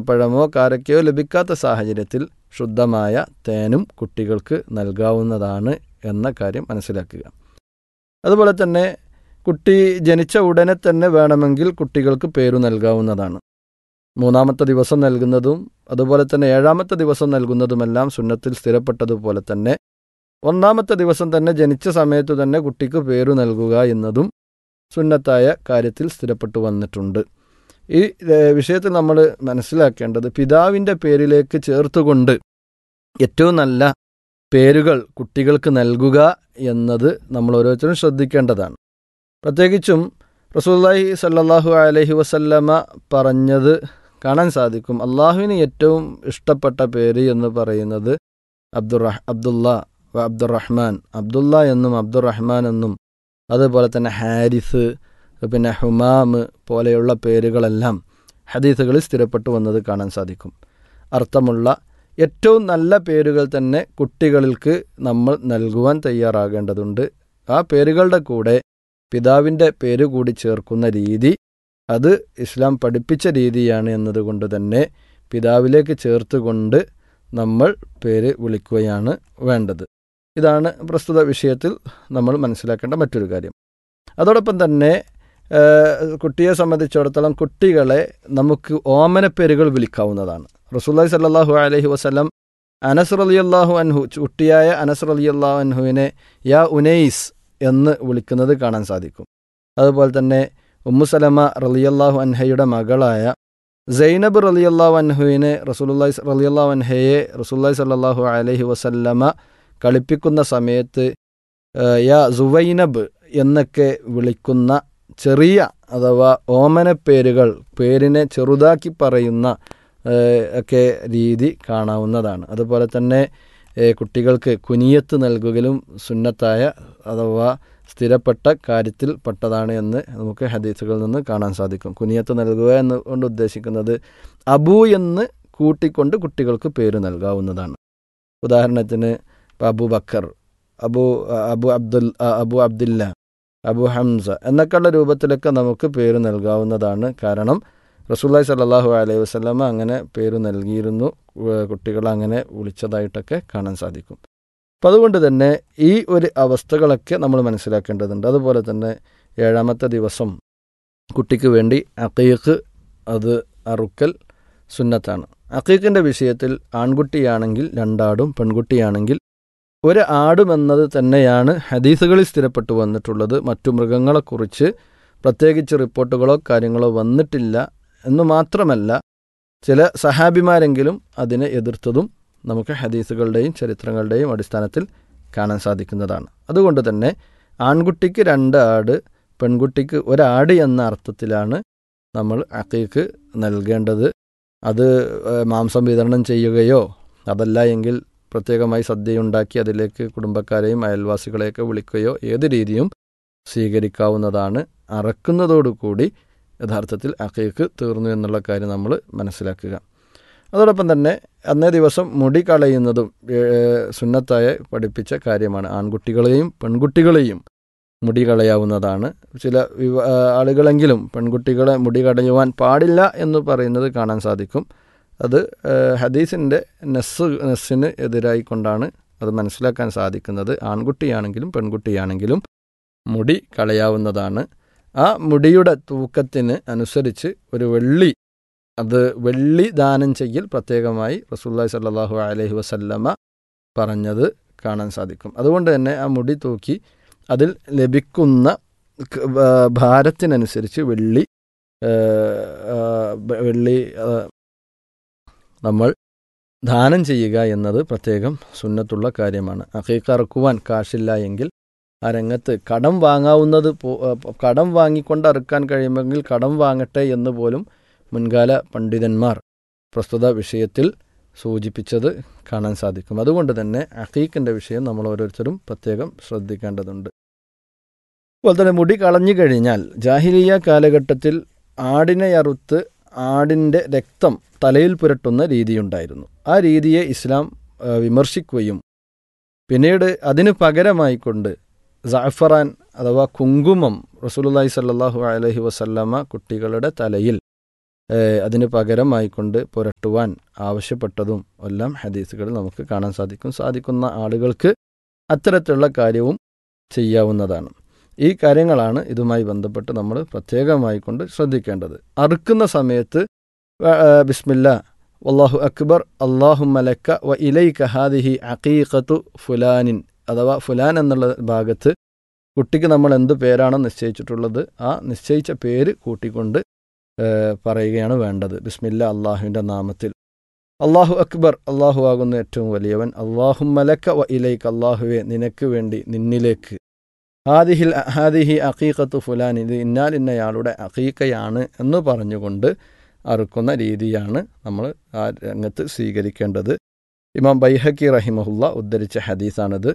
പഴമോ കാരക്കയോ ലഭിക്കാത്ത സാഹചര്യത്തിൽ ശുദ്ധമായ തേനും കുട്ടികൾക്ക് നൽകാവുന്നതാണ് എന്ന കാര്യം മനസ്സിലാക്കുക അതുപോലെ തന്നെ കുട്ടി ജനിച്ച ഉടനെ തന്നെ വേണമെങ്കിൽ കുട്ടികൾക്ക് പേരു നൽകാവുന്നതാണ് മൂന്നാമത്തെ ദിവസം നൽകുന്നതും അതുപോലെ തന്നെ ഏഴാമത്തെ ദിവസം നൽകുന്നതുമെല്ലാം സുന്നത്തിൽ സ്ഥിരപ്പെട്ടതുപോലെ തന്നെ ഒന്നാമത്തെ ദിവസം തന്നെ ജനിച്ച സമയത്ത് തന്നെ കുട്ടിക്ക് പേരു നൽകുക എന്നതും സുന്നത്തായ കാര്യത്തിൽ സ്ഥിരപ്പെട്ടു വന്നിട്ടുണ്ട് ഈ ഏഹ്, വിഷയത്തിൽ നമ്മൾ മനസ്സിലാക്കേണ്ടത് പിതാവിൻ്റെ പേരിലേക്ക് ചേർത്തുകൊണ്ട് ഏറ്റവും നല്ല പേരുകൾ കുട്ടികൾക്ക് നൽകുക എന്നത് നമ്മൾ ഓരോരുത്തരും ശ്രദ്ധിക്കേണ്ടതാണ് പ്രത്യേകിച്ചും റസൂല്ലാഹി സല്ലല്ലാഹു അലൈഹി വസല്ലമ പറഞ്ഞത് കാണാൻ സാധിക്കും അള്ളാഹുവിന് ഏറ്റവും ഇഷ്ടപ്പെട്ട പേര് എന്ന് പറയുന്നത് അബ്ദുറഹ് അബ്ദുള്ള വ അബ്ദുറഹ്മാൻ അബ്ദുള്ള എന്നും അബ്ദുറഹ്മാൻ എന്നും അതുപോലെ തന്നെ ഹാരിസ് പിന്നെ ഹുമാമ് പോലെയുള്ള പേരുകളെല്ലാം ഹദീസുകളിൽ സ്ഥിരപ്പെട്ടു വന്നത് കാണാൻ സാധിക്കും അർത്ഥമുള്ള ഏറ്റവും നല്ല പേരുകൾ തന്നെ കുട്ടികൾക്ക് നമ്മൾ നൽകുവാൻ തയ്യാറാകേണ്ടതുണ്ട് ആ പേരുകളുടെ കൂടെ പിതാവിൻ്റെ പേര് കൂടി ചേർക്കുന്ന രീതി അത് ഇസ്ലാം പഠിപ്പിച്ച രീതിയാണ് എന്നതുകൊണ്ട് തന്നെ പിതാവിലേക്ക് ചേർത്തുകൊണ്ട് നമ്മൾ പേര് വിളിക്കുകയാണ് വേണ്ടത് ഇതാണ് പ്രസ്തുത വിഷയത്തിൽ നമ്മൾ മനസ്സിലാക്കേണ്ട മറ്റൊരു കാര്യം അതോടൊപ്പം തന്നെ ഏഹ്, കുട്ടിയെ സംബന്ധിച്ചിടത്തോളം കുട്ടികളെ നമുക്ക് ഓമനപ്പേരുകൾ വിളിക്കാവുന്നതാണ് റസൂല്ലായി സല്ലാഹു അലഹി വസ്ലം അനസ് റലിയല്ലാഹു അൻഹു കുട്ടിയായ അനസ് റലിയല്ലാഹു അൻഹുവിനെ യാ ഉനൈസ് എന്ന് വിളിക്കുന്നത് കാണാൻ സാധിക്കും അതുപോലെ തന്നെ ഉമ്മുസലമ റലിയല്ലാഹു അൻഹയുടെ മകളായ സൈനബ് റലിയല്ലാഹു അൻഹുവിനെ റസൂലുല്ലായി റലിയല്ലാഹു അൻഹയെ റസൂല്ലായി സല്ലാഹു അലഹി വസല്ലമ കളിപ്പിക്കുന്ന സമയത്ത് ഏഹ്, യാ സുവൈനബ് എന്നൊക്കെ വിളിക്കുന്ന ചെറിയ അഥവാ ഓമനപ്പേരുകൾ പേരിനെ ചെറുതാക്കി പറയുന്ന ഏഹ്, ഒക്കെ രീതി കാണാവുന്നതാണ് അതുപോലെ തന്നെ ഏഹ്, കുട്ടികൾക്ക് കുനിയത്ത് നൽകുകയും സുന്നത്തായ അഥവാ സ്ഥിരപ്പെട്ട കാര്യത്തിൽ പെട്ടതാണ് എന്ന് നമുക്ക് ഹദീസുകളിൽ നിന്ന് കാണാൻ സാധിക്കും കുനിയത്ത് നൽകുക എന്ന് കൊണ്ട് ഉദ്ദേശിക്കുന്നത് അബു എന്ന് കൂട്ടിക്കൊണ്ട് കുട്ടികൾക്ക് പേര് നൽകാവുന്നതാണ് ഉദാഹരണത്തിന് ഇപ്പം അബു ബക്കർ അബു അബു അബ്ദുൽ അബു അബ്ദുല്ല അബു ഹംസ എന്നൊക്കെയുള്ള രൂപത്തിലൊക്കെ നമുക്ക് പേര് നൽകാവുന്നതാണ് കാരണം റസൂല്ലായി സല്ലാഹു അലൈഹി വസ്ലമ അങ്ങനെ പേര് നൽകിയിരുന്നു കുട്ടികളെ അങ്ങനെ വിളിച്ചതായിട്ടൊക്കെ കാണാൻ സാധിക്കും അപ്പം അതുകൊണ്ട് തന്നെ ഈ ഒരു അവസ്ഥകളൊക്കെ നമ്മൾ മനസ്സിലാക്കേണ്ടതുണ്ട് അതുപോലെ തന്നെ ഏഴാമത്തെ ദിവസം കുട്ടിക്ക് വേണ്ടി അക്കീഖ് അത് അറുക്കൽ സുന്നത്താണ് അക്കീഖിൻ്റെ വിഷയത്തിൽ ആൺകുട്ടിയാണെങ്കിൽ രണ്ടാടും പെൺകുട്ടിയാണെങ്കിൽ ഒരു ആടുമെന്നത് തന്നെയാണ് ഹദീസുകളിൽ സ്ഥിരപ്പെട്ടു വന്നിട്ടുള്ളത് മറ്റു മൃഗങ്ങളെക്കുറിച്ച് പ്രത്യേകിച്ച് റിപ്പോർട്ടുകളോ കാര്യങ്ങളോ വന്നിട്ടില്ല എന്നു മാത്രമല്ല ചില സഹാബിമാരെങ്കിലും അതിനെ എതിർത്തതും നമുക്ക് ഹദീസുകളുടെയും ചരിത്രങ്ങളുടെയും അടിസ്ഥാനത്തിൽ കാണാൻ സാധിക്കുന്നതാണ് അതുകൊണ്ട് തന്നെ ആൺകുട്ടിക്ക് രണ്ട് ആട് പെൺകുട്ടിക്ക് ഒരാട് എന്ന അർത്ഥത്തിലാണ് നമ്മൾ അക്കീക്ക് നൽകേണ്ടത് അത് മാംസം വിതരണം ചെയ്യുകയോ അതല്ല എങ്കിൽ പ്രത്യേകമായി സദ്യയുണ്ടാക്കി അതിലേക്ക് കുടുംബക്കാരെയും അയൽവാസികളെയൊക്കെ വിളിക്കുകയോ ഏത് രീതിയും സ്വീകരിക്കാവുന്നതാണ് അറക്കുന്നതോടുകൂടി യഥാർത്ഥത്തിൽ അക്കീക്ക് തീർന്നു എന്നുള്ള കാര്യം നമ്മൾ മനസ്സിലാക്കുക അതോടൊപ്പം തന്നെ അന്നേ ദിവസം മുടി കളയുന്നതും സുന്നത്തായ പഠിപ്പിച്ച കാര്യമാണ് ആൺകുട്ടികളെയും പെൺകുട്ടികളെയും മുടി കളയാവുന്നതാണ് ചില ആളുകളെങ്കിലും പെൺകുട്ടികളെ മുടി കളയുവാൻ പാടില്ല എന്ന് പറയുന്നത് കാണാൻ സാധിക്കും അത് ഹദീസിൻ്റെ നെസ് നെസ്സിന് എതിരായിക്കൊണ്ടാണ് അത് മനസ്സിലാക്കാൻ സാധിക്കുന്നത് ആൺകുട്ടിയാണെങ്കിലും പെൺകുട്ടിയാണെങ്കിലും മുടി കളയാവുന്നതാണ് ആ മുടിയുടെ തൂക്കത്തിന് അനുസരിച്ച് ഒരു വെള്ളി അത് വെള്ളി ദാനം ചെയ്യൽ പ്രത്യേകമായി റസൂല്ലായി സല്ലാഹു അലഹി വസല്ലമ പറഞ്ഞത് കാണാൻ സാധിക്കും അതുകൊണ്ട് തന്നെ ആ മുടി തൂക്കി അതിൽ ലഭിക്കുന്ന ഭാരത്തിനനുസരിച്ച് വെള്ളി വെള്ളി നമ്മൾ ദാനം ചെയ്യുക എന്നത് പ്രത്യേകം സുന്നത്തുള്ള കാര്യമാണ് അക്കീക്ക അറുക്കുവാൻ കാശില്ല എങ്കിൽ ആ രംഗത്ത് കടം വാങ്ങാവുന്നത് കടം വാങ്ങിക്കൊണ്ട് അറുക്കാൻ കഴിയുമെങ്കിൽ കടം വാങ്ങട്ടെ എന്ന് പോലും മുൻകാല പണ്ഡിതന്മാർ പ്രസ്തുത വിഷയത്തിൽ സൂചിപ്പിച്ചത് കാണാൻ സാധിക്കും അതുകൊണ്ട് തന്നെ അഖീഖിൻ്റെ വിഷയം നമ്മൾ ഓരോരുത്തരും പ്രത്യേകം ശ്രദ്ധിക്കേണ്ടതുണ്ട് അതുപോലെ തന്നെ മുടി കളഞ്ഞു കഴിഞ്ഞാൽ ജാഹിലിയ കാലഘട്ടത്തിൽ ആടിനെ അറുത്ത് ആടിൻ്റെ രക്തം തലയിൽ പുരട്ടുന്ന രീതിയുണ്ടായിരുന്നു ആ രീതിയെ ഇസ്ലാം വിമർശിക്കുകയും പിന്നീട് അതിന് പകരമായിക്കൊണ്ട് ജാഫറാൻ അഥവാ കുങ്കുമം റസൂലുല്ലാഹി സല്ലാഹു അലഹി വസല്ലമ കുട്ടികളുടെ തലയിൽ ഏഹ്, അതിന് പകരമായിക്കൊണ്ട് പുരട്ടുവാൻ ആവശ്യപ്പെട്ടതും എല്ലാം ഹദീസുകളിൽ നമുക്ക് കാണാൻ സാധിക്കും സാധിക്കുന്ന ആളുകൾക്ക് അത്തരത്തിലുള്ള കാര്യവും ചെയ്യാവുന്നതാണ് ഈ കാര്യങ്ങളാണ് ഇതുമായി ബന്ധപ്പെട്ട് നമ്മൾ പ്രത്യേകമായി കൊണ്ട് ശ്രദ്ധിക്കേണ്ടത് അറുക്കുന്ന സമയത്ത് വ- ആ, ബിസ്മില്ല വല്ലാഹു അക്ബർ അള്ളാഹു മലക്ക വ ഇലൈക ഹാദിഹി അഖീഖത്തു ഫുലാനിൻ അഥവാ ഫുലാൻ എന്നുള്ള ഭാഗത്ത് കുട്ടിക്ക് നമ്മൾ എന്ത് പേരാണോ നിശ്ചയിച്ചിട്ടുള്ളത് ആ നിശ്ചയിച്ച പേര് കൂട്ടിക്കൊണ്ട് ഏഹ്, പറയുകയാണ് വേണ്ടത് ബിസ്മില്ല അള്ളാഹുവിൻ്റെ നാമത്തിൽ അള്ളാഹു അക്ബർ അള്ളാഹു ആകുന്ന ഏറ്റവും വലിയവൻ അള്ളാഹു മലക്ക വ ഇലൈക്ക് അള്ളാഹുവെ നിനക്ക് വേണ്ടി നിന്നിലേക്ക് ഹാദിഹിൽ ഹാദിഹി അഖീഖത്തു ഫുലാൻ ഇത് ഇന്നാൽ ഇന്നയാളുടെ അഖീഖയാണ് എന്ന് പറഞ്ഞുകൊണ്ട് അറുക്കുന്ന രീതിയാണ് നമ്മൾ ആ രംഗത്ത് സ്വീകരിക്കേണ്ടത് ഇമാം ബൈഹക്കി റഹിമഹുല്ല ഉദ്ധരിച്ച ഹദീസാണിത്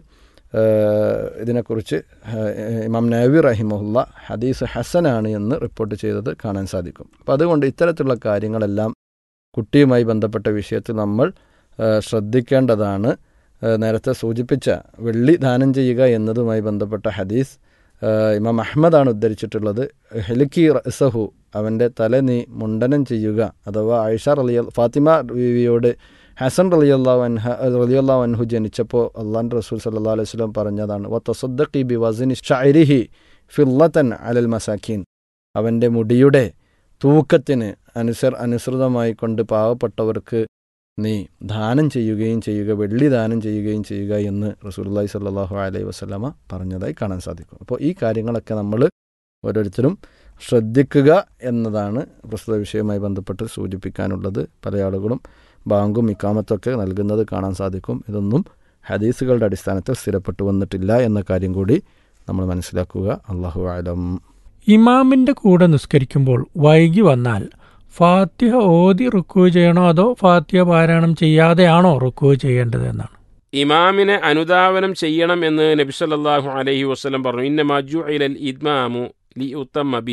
ഏഹ് ഇതിനെക്കുറിച്ച് ഏഹ് ഇമാം നവി റഹിമഹുല്ല ഹദീസ് ഹസനാണ് എന്ന് റിപ്പോർട്ട് ചെയ്തത് കാണാൻ സാധിക്കും അപ്പോൾ അതുകൊണ്ട് ഇത്തരത്തിലുള്ള കാര്യങ്ങളെല്ലാം കുട്ടിയുമായി ബന്ധപ്പെട്ട വിഷയത്തിൽ നമ്മൾ ഏഹ് ശ്രദ്ധിക്കേണ്ടതാണ് ഏഹ് നേരത്തെ സൂചിപ്പിച്ച വെള്ളി ദാനം ചെയ്യുക എന്നതുമായി ബന്ധപ്പെട്ട ഹദീസ് ഏഹ് ഇമാം അഹമ്മദാണ് ഉദ്ധരിച്ചിട്ടുള്ളത് ഹെലിക്കി റസഹു അവൻ്റെ തല നീ മുണ്ടനം ചെയ്യുക അഥവാ ഐഷ റലിയ ഫാത്തിമ ബീവിയോട് ഹസൻ റലിയല്ലാഹു അൻഹ റലിയല്ലാഹു അൻഹു ജനിച്ചപ്പോൾ അള്ളാൻ റസൂൽ സല്ലാ അലൈഹി സ്വലം പറഞ്ഞതാണ് വ തസദ്ദഖി ബി വസിനി ഷൈരിഹി ഫില്ലത്തൻ അലൽ മസാഖീൻ അവൻ്റെ മുടിയുടെ തൂക്കത്തിന് അനുസർ അനുസൃതമായി കൊണ്ട് പാവപ്പെട്ടവർക്ക് നീ ദാനം ചെയ്യുകയും ചെയ്യുക വെള്ളി ദാനം ചെയ്യുകയും ചെയ്യുക എന്ന് റസൂലുള്ളാഹി സ്വല്ലല്ലാഹു അലൈഹി വസല്ലമ പറഞ്ഞതായി കാണാൻ സാധിക്കും അപ്പോൾ ഈ കാര്യങ്ങളൊക്കെ നമ്മൾ ഓരോരുത്തരും ശ്രദ്ധിക്കുക എന്നതാണ് പ്രസ്തുത വിഷയവുമായി ബന്ധപ്പെട്ട് സൂചിപ്പിക്കാനുള്ളത് പല ആളുകളും ബാങ്കും ഇക്കാമത്തൊക്കെ നൽകുന്നത് കാണാൻ സാധിക്കും ഇതൊന്നും ഹദീസുകളുടെ അടിസ്ഥാനത്തിൽ സ്ഥിരപ്പെട്ടു വന്നിട്ടില്ല എന്ന കാര്യം കൂടി നമ്മൾ മനസ്സിലാക്കുക അള്ളാഹു ആലം ഇമാമിന്റെ കൂടെ നിസ്കരിക്കുമ്പോൾ വൈകി വന്നാൽ ഫാത്തിഹ ഓതി റുക്കു ചെയ്യണോ അതോ ഫാത്തിഹ പാരായണം ചെയ്യാതെയാണോ റുക്കു ചെയ്യേണ്ടത് എന്നാണ് ഇമാമിനെ അനുധാവനം ചെയ്യണം എന്ന് നബി സല്ലല്ലാഹു അലൈഹി വസല്ലം പറഞ്ഞു ഇന്ന മജു ഇലൽ ഇദ്മാമു ലി ഉത്തം ബി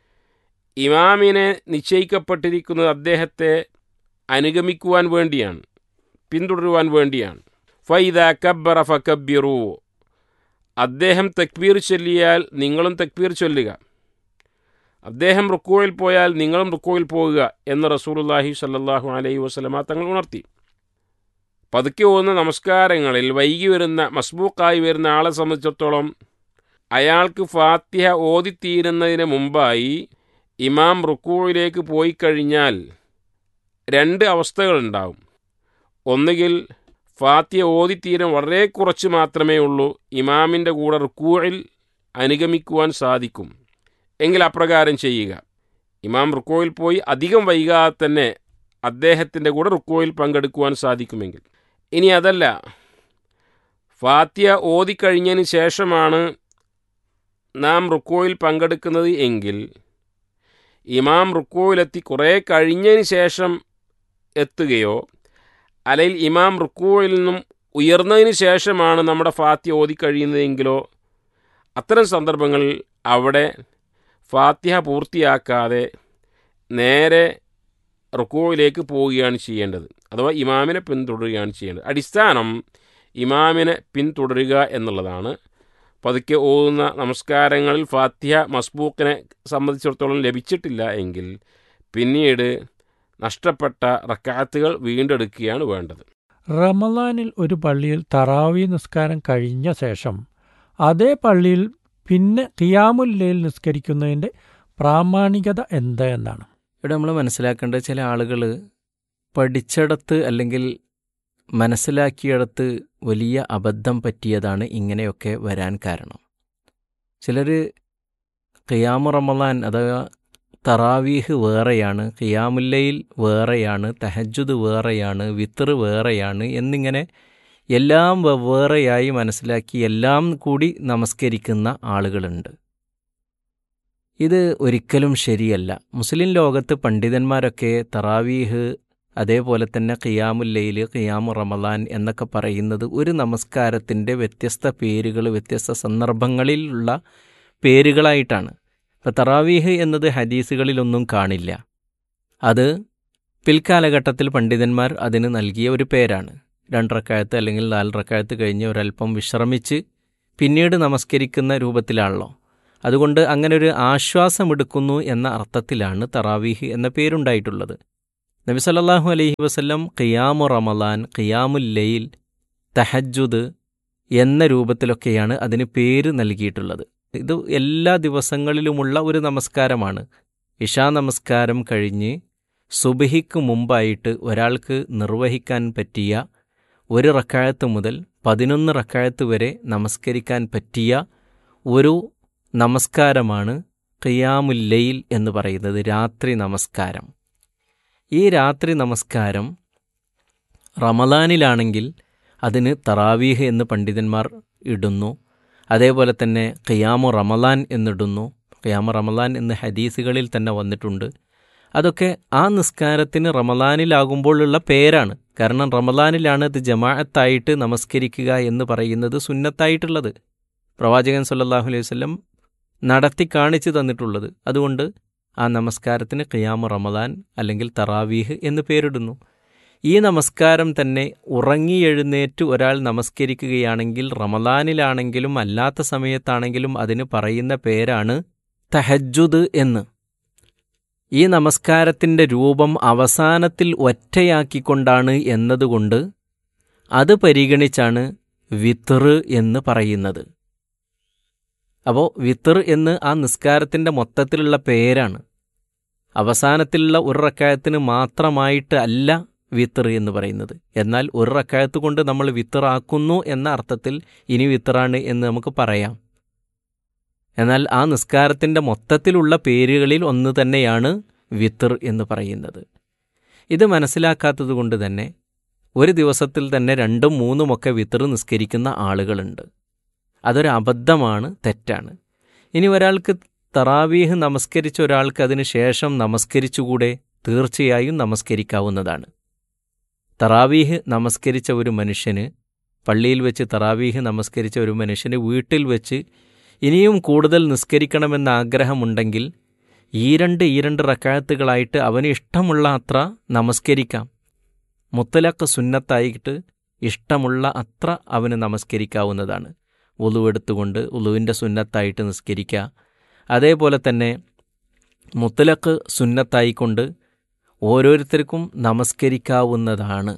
ഇമാമിനെ നിശ്ചയിക്കപ്പെട്ടിരിക്കുന്നത് അദ്ദേഹത്തെ അനുഗമിക്കുവാൻ വേണ്ടിയാണ് പിന്തുടരുവാൻ വേണ്ടിയാണ് ഫൈദ കബ്ബറ ഫക്കബ്ബിറു അദ്ദേഹം തക്ബീർ ചൊല്ലിയാൽ നിങ്ങളും തക്ബീർ ചൊല്ലുക അദ്ദേഹം റുക്കോയിൽ പോയാൽ നിങ്ങളും റുക്കോയിൽ പോകുക എന്ന് റസൂലുള്ളാഹി സല്ലല്ലാഹു അലൈഹി വസല്ലമ തങ്ങൾ ഉണർത്തി പതുക്കെ പോകുന്ന നമസ്കാരങ്ങളിൽ വൈകി വരുന്ന മസ്ബൂക്കായി വരുന്ന ആളെ സംബന്ധിച്ചിടത്തോളം അയാൾക്ക് ഫാത്തിഹ ഓതിത്തീരുന്നതിന് മുമ്പായി ഇമാം റുക്കുവിലേക്ക് പോയി കഴിഞ്ഞാൽ രണ്ട് അവസ്ഥകളുണ്ടാവും ഒന്നുകിൽ ഫാത്തിഹ ഓതിത്തീരാൻ വളരെ കുറച്ച് മാത്രമേ ഉള്ളൂ ഇമാമിൻ്റെ കൂടെ റുക്കുവിൽ അനുഗമിക്കുവാൻ സാധിക്കും എങ്കിൽ അപ്രകാരം ചെയ്യുക ഇമാം റുക്കോയിൽ പോയി അധികം വൈകാതെ തന്നെ അദ്ദേഹത്തിൻ്റെ കൂടെ റുക്കോയിൽ പങ്കെടുക്കുവാൻ സാധിക്കുമെങ്കിൽ ഇനി അതല്ല ഫാത്തിയ ഓതിക്കഴിഞ്ഞതിന് ശേഷമാണ് നാം റുക്കോയിൽ പങ്കെടുക്കുന്നത് എങ്കിൽ ഇമാം റുക്കോയിലെത്തി കുറേ കഴിഞ്ഞതിന് ശേഷം എത്തുകയോ അല്ലെങ്കിൽ ഇമാം റുക്കോയിൽ നിന്നും ഉയർന്നതിന് ശേഷമാണ് നമ്മുടെ ഫാത്തിയ ഓതിക്കഴിയുന്നതെങ്കിലോ അത്തരം സന്ദർഭങ്ങളിൽ അവിടെ ഫാത്തിഹ പൂർത്തിയാക്കാതെ നേരെ റുക്കോയിലേക്ക് പോവുകയാണ് ചെയ്യേണ്ടത് അഥവാ ഇമാമിനെ പിന്തുടരുകയാണ് ചെയ്യേണ്ടത് അടിസ്ഥാനം ഇമാമിനെ പിന്തുടരുക എന്നുള്ളതാണ് പതുക്കെ ഓതുന്ന നമസ്കാരങ്ങളിൽ ഫാത്തിഹ മസ്ബൂക്കിനെ സംബന്ധിച്ചിടത്തോളം ലഭിച്ചിട്ടില്ല എങ്കിൽ പിന്നീട് നഷ്ടപ്പെട്ട റക്കാത്തുകൾ വീണ്ടെടുക്കുകയാണ് വേണ്ടത് റമദാനിൽ ഒരു പള്ളിയിൽ തറാവി നിസ്കാരം കഴിഞ്ഞ ശേഷം അതേ പള്ളിയിൽ പിന്നെ ഖിയാമുല്ലയിൽ നിസ്കരിക്കുന്നതിൻ്റെ പ്രാമാണികത എന്താ എന്നാണ് ഇവിടെ നമ്മൾ മനസ്സിലാക്കേണ്ട ചില ആളുകൾ പഠിച്ചിടത്ത് അല്ലെങ്കിൽ മനസ്സിലാക്കിയിടത്ത് വലിയ അബദ്ധം പറ്റിയതാണ് ഇങ്ങനെയൊക്കെ വരാൻ കാരണം ചിലർ ഖിയാമു റമലാൻ അഥവാ തറാവീഹ് വേറെയാണ് ഖിയാമുല്ലയിൽ വേറെയാണ് തഹജുദ് വേറെയാണ് വിത്തർ വേറെയാണ് എന്നിങ്ങനെ എല്ലാം വെവ്വേറെയായി മനസ്സിലാക്കി എല്ലാം കൂടി നമസ്കരിക്കുന്ന ആളുകളുണ്ട് ഇത് ഒരിക്കലും ശരിയല്ല മുസ്ലിം ലോകത്ത് പണ്ഡിതന്മാരൊക്കെ തറാവീഹ് അതേപോലെ തന്നെ ഖിയാമുല്ലയിൽ ഖിയാമു റമലാൻ എന്നൊക്കെ പറയുന്നത് ഒരു നമസ്കാരത്തിൻ്റെ വ്യത്യസ്ത പേരുകൾ വ്യത്യസ്ത സന്ദർഭങ്ങളിലുള്ള പേരുകളായിട്ടാണ് ഇപ്പം തറാവീഹ് എന്നത് ഹദീസുകളിലൊന്നും കാണില്ല അത് പിൽക്കാലഘട്ടത്തിൽ പണ്ഡിതന്മാർ അതിന് നൽകിയ ഒരു പേരാണ് രണ്ടറക്കായത്ത് അല്ലെങ്കിൽ നാലറക്കായത്ത് കഴിഞ്ഞ് ഒരല്പം വിശ്രമിച്ച് പിന്നീട് നമസ്കരിക്കുന്ന രൂപത്തിലാണല്ലോ അതുകൊണ്ട് അങ്ങനെ ഒരു ആശ്വാസമെടുക്കുന്നു എന്ന അർത്ഥത്തിലാണ് തറാവീഹ് എന്ന പേരുണ്ടായിട്ടുള്ളത് നബി സല്ലല്ലാഹു അലൈഹി വസല്ലം ഖിയാമു റമലാൻ ഖിയാമുൽ ലൈൽ തഹജ്ജുദ് എന്ന രൂപത്തിലൊക്കെയാണ് അതിന് പേര് നൽകിയിട്ടുള്ളത് ഇത് എല്ലാ ദിവസങ്ങളിലുമുള്ള ഒരു നമസ്കാരമാണ് ഇഷാ നമസ്കാരം കഴിഞ്ഞ് സുബഹിക്ക് മുമ്പായിട്ട് ഒരാൾക്ക് നിർവഹിക്കാൻ പറ്റിയ ഒരു റക്കായത്ത് മുതൽ പതിനൊന്ന് റക്കായത്ത് വരെ നമസ്കരിക്കാൻ പറ്റിയ ഒരു നമസ്കാരമാണ് ഖിയാമുല്ലയിൽ എന്ന് പറയുന്നത് രാത്രി നമസ്കാരം ഈ രാത്രി നമസ്കാരം റമദാനിലാണെങ്കിൽ അതിന് തറാവീഹ് എന്ന് പണ്ഡിതന്മാർ ഇടുന്നു അതേപോലെ തന്നെ ഖിയാമു റമലാൻ എന്നിടുന്നു ഖിയാമു റമലാൻ എന്ന് ഹദീസുകളിൽ തന്നെ വന്നിട്ടുണ്ട് അതൊക്കെ ആ നിസ്കാരത്തിന് റമലാനിലാകുമ്പോഴുള്ള പേരാണ് കാരണം റമലാനിലാണ് ഇത് ജമാഅത്തായിട്ട് നമസ്കരിക്കുക എന്ന് പറയുന്നത് സുന്നത്തായിട്ടുള്ളത് പ്രവാചകൻ സല്ലല്ലാഹു അലൈഹി വസല്ലം നടത്തി കാണിച്ചു തന്നിട്ടുള്ളത് അതുകൊണ്ട് ആ നമസ്കാരത്തിന് ഖിയാമു റമലാൻ അല്ലെങ്കിൽ തറാവീഹ് എന്ന് പേരിടുന്നു ഈ നമസ്കാരം തന്നെ ഉറങ്ങിയെഴുന്നേറ്റ് ഒരാൾ നമസ്കരിക്കുകയാണെങ്കിൽ റമലാനിലാണെങ്കിലും അല്ലാത്ത സമയത്താണെങ്കിലും അതിന് പറയുന്ന പേരാണ് തഹജ്ജുദ് എന്ന് ഈ നമസ്കാരത്തിൻ്റെ രൂപം അവസാനത്തിൽ ഒറ്റയാക്കിക്കൊണ്ടാണ് എന്നതുകൊണ്ട് അത് പരിഗണിച്ചാണ് വിത്തർ എന്ന് പറയുന്നത് അപ്പോൾ വിത്തർ എന്ന് ആ നിസ്കാരത്തിൻ്റെ മൊത്തത്തിലുള്ള പേരാണ് അവസാനത്തിലുള്ള ഒരു റക്കായത്തിന് മാത്രമായിട്ട് അല്ല വിത്തർ എന്ന് പറയുന്നത് എന്നാൽ ഒരു റക്കായത്ത് കൊണ്ട് നമ്മൾ വിത്തറാക്കുന്നു എന്ന അർത്ഥത്തിൽ ഇനി വിത്തറാണ് എന്ന് നമുക്ക് പറയാം എന്നാൽ ആ നിസ്കാരത്തിൻ്റെ മൊത്തത്തിലുള്ള പേരുകളിൽ ഒന്ന് തന്നെയാണ് വിത്തർ എന്ന് പറയുന്നത് ഇത് മനസ്സിലാക്കാത്തത് കൊണ്ട് തന്നെ ഒരു ദിവസത്തിൽ തന്നെ രണ്ടും മൂന്നുമൊക്കെ വിത്തർ നിസ്കരിക്കുന്ന ആളുകളുണ്ട് അതൊരു അബദ്ധമാണ് തെറ്റാണ് ഇനി ഒരാൾക്ക് തറാവീഹ് നമസ്കരിച്ച ഒരാൾക്ക് അതിന് ശേഷം നമസ്കരിച്ചുകൂടെ തീർച്ചയായും നമസ്കരിക്കാവുന്നതാണ് തറാവീഹ് നമസ്കരിച്ച ഒരു മനുഷ്യന് പള്ളിയിൽ വെച്ച് തറാവീഹ് നമസ്കരിച്ച ഒരു മനുഷ്യന് വീട്ടിൽ വെച്ച് ഇനിയും കൂടുതൽ നിസ്കരിക്കണമെന്ന ആഗ്രഹമുണ്ടെങ്കിൽ ഈ രണ്ട് ഈ രണ്ട് റക്കായത്തുകളായിട്ട് അവന് ഇഷ്ടമുള്ള അത്ര നമസ്കരിക്കാം മുത്തലക്ക് സുന്നത്തായിട്ട് ഇഷ്ടമുള്ള അത്ര അവന് നമസ്കരിക്കാവുന്നതാണ് ഉളുവെടുത്തുകൊണ്ട് ഉളുവിൻ്റെ സുന്നത്തായിട്ട് നിസ്കരിക്കുക അതേപോലെ തന്നെ മുത്തലക്ക് സുന്നത്തായിക്കൊണ്ട് ഓരോരുത്തർക്കും നമസ്കരിക്കാവുന്നതാണ്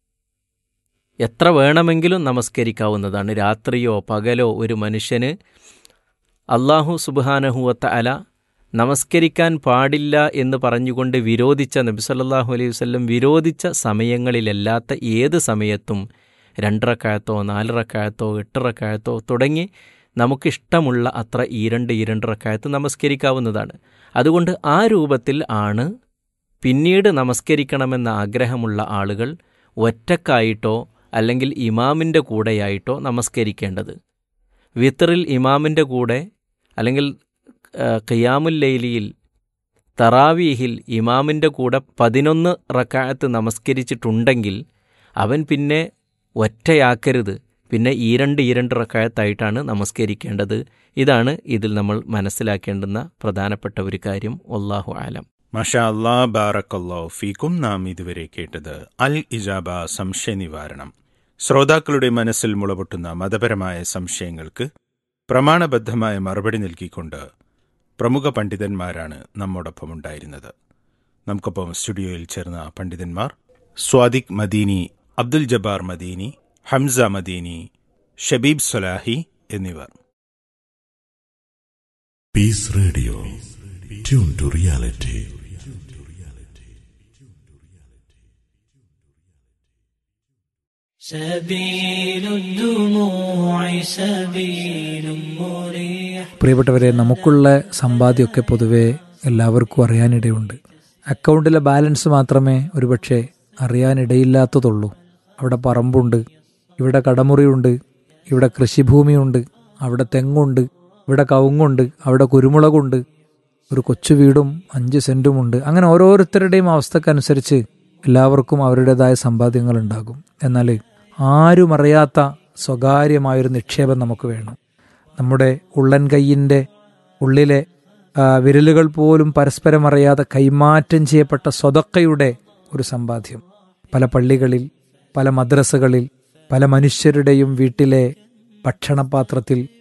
എത്ര വേണമെങ്കിലും നമസ്കരിക്കാവുന്നതാണ് രാത്രിയോ പകലോ ഒരു മനുഷ്യന് അള്ളാഹു സുബാനഹുവത്ത അല നമസ്കരിക്കാൻ പാടില്ല എന്ന് പറഞ്ഞുകൊണ്ട് വിരോധിച്ച നബിസല്ലാഹു അലൈഹി വല്ലം വിരോധിച്ച സമയങ്ങളിലല്ലാത്ത ഏത് സമയത്തും രണ്ടറക്കായത്തോ നാലറക്കായത്തോ എട്ടറക്കായത്തോ തുടങ്ങി നമുക്കിഷ്ടമുള്ള അത്ര ഈരണ്ട് ഈരണ്ടറക്കായത്ത് നമസ്കരിക്കാവുന്നതാണ് അതുകൊണ്ട് ആ രൂപത്തിൽ ആണ് പിന്നീട് നമസ്കരിക്കണമെന്ന ആഗ്രഹമുള്ള ആളുകൾ ഒറ്റക്കായിട്ടോ അല്ലെങ്കിൽ ഇമാമിൻ്റെ കൂടെയായിട്ടോ നമസ്കരിക്കേണ്ടത് വിത്തറിൽ ഇമാമിൻ്റെ കൂടെ അല്ലെങ്കിൽ ഖിയാമുൽ ലൈലിയിൽ തറാവീഹിൽ ഇമാമിൻ്റെ കൂടെ പതിനൊന്ന് റക്കായത്ത് നമസ്കരിച്ചിട്ടുണ്ടെങ്കിൽ അവൻ പിന്നെ ഒറ്റയാക്കരുത് പിന്നെ ഈ രണ്ട് ഈ രണ്ട് റക്കായത്തായിട്ടാണ് നമസ്കരിക്കേണ്ടത് ഇതാണ് ഇതിൽ നമ്മൾ മനസ്സിലാക്കേണ്ടുന്ന പ്രധാനപ്പെട്ട ഒരു കാര്യം ഒല്ലാഹു ആലം മഷാ അല്ലാ ബാറക്കല്ലോ ഫീക്കും നാം ഇതുവരെ കേട്ടത് അൽ ഇജാബ സംശയ നിവാരണം ശ്രോതാക്കളുടെ മനസ്സിൽ മുളപൊട്ടുന്ന മതപരമായ സംശയങ്ങൾക്ക് പ്രമാണബദ്ധമായ മറുപടി നൽകിക്കൊണ്ട് പ്രമുഖ പണ്ഡിതന്മാരാണ് നമ്മോടൊപ്പം ഉണ്ടായിരുന്നത് നമുക്കൊപ്പം സ്റ്റുഡിയോയിൽ ചേർന്ന പണ്ഡിതന്മാർ സ്വാദിഖ് മദീനി അബ്ദുൽ ജബ്ബാർ മദീനി ഹംസ മദീനി ഷബീബ് സൊലാഹി എന്നിവർ peace radio tune to reality سبيل الدموع سبيل مريح പ്രിയപ്പെട്ടവരെ നമുക്കുള്ള സമ്പാദ്യമൊക്കെ പൊതുവെ എല്ലാവർക്കും അറിയാനിടയുണ്ട് അക്കൗണ്ടിലെ ബാലൻസ് മാത്രമേ ഒരുപക്ഷെ അറിയാനിടയില്ലാത്തതുള്ളൂ അവിടെ പറമ്പുണ്ട് ഇവിടെ കടമുറിയുണ്ട് ഇവിടെ കൃഷിഭൂമിയുണ്ട് അവിടെ തെങ്ങുണ്ട് ഇവിടെ കവുങ്ങുണ്ട് അവിടെ കുരുമുളകുണ്ട് ഒരു കൊച്ചു വീടും അഞ്ച് സെന്റുമുണ്ട് അങ്ങനെ ഓരോരുത്തരുടെയും അവസ്ഥക്കനുസരിച്ച് എല്ലാവർക്കും അവരുടേതായ സമ്പാദ്യങ്ങൾ ഉണ്ടാകും എന്നാൽ ആരും അറിയാത്ത സ്വകാര്യമായൊരു നിക്ഷേപം നമുക്ക് വേണം നമ്മുടെ ഉള്ളൻ കൈയിൻ്റെ ഉള്ളിലെ ആ, വിരലുകൾ പോലും പരസ്പരം അറിയാതെ കൈമാറ്റം ചെയ്യപ്പെട്ട സ്വതക്കയുടെ ഒരു സമ്പാദ്യം പല പള്ളികളിൽ പല മദ്രസകളിൽ പല മനുഷ്യരുടെയും വീട്ടിലെ ഭക്ഷണപാത്രത്തിൽ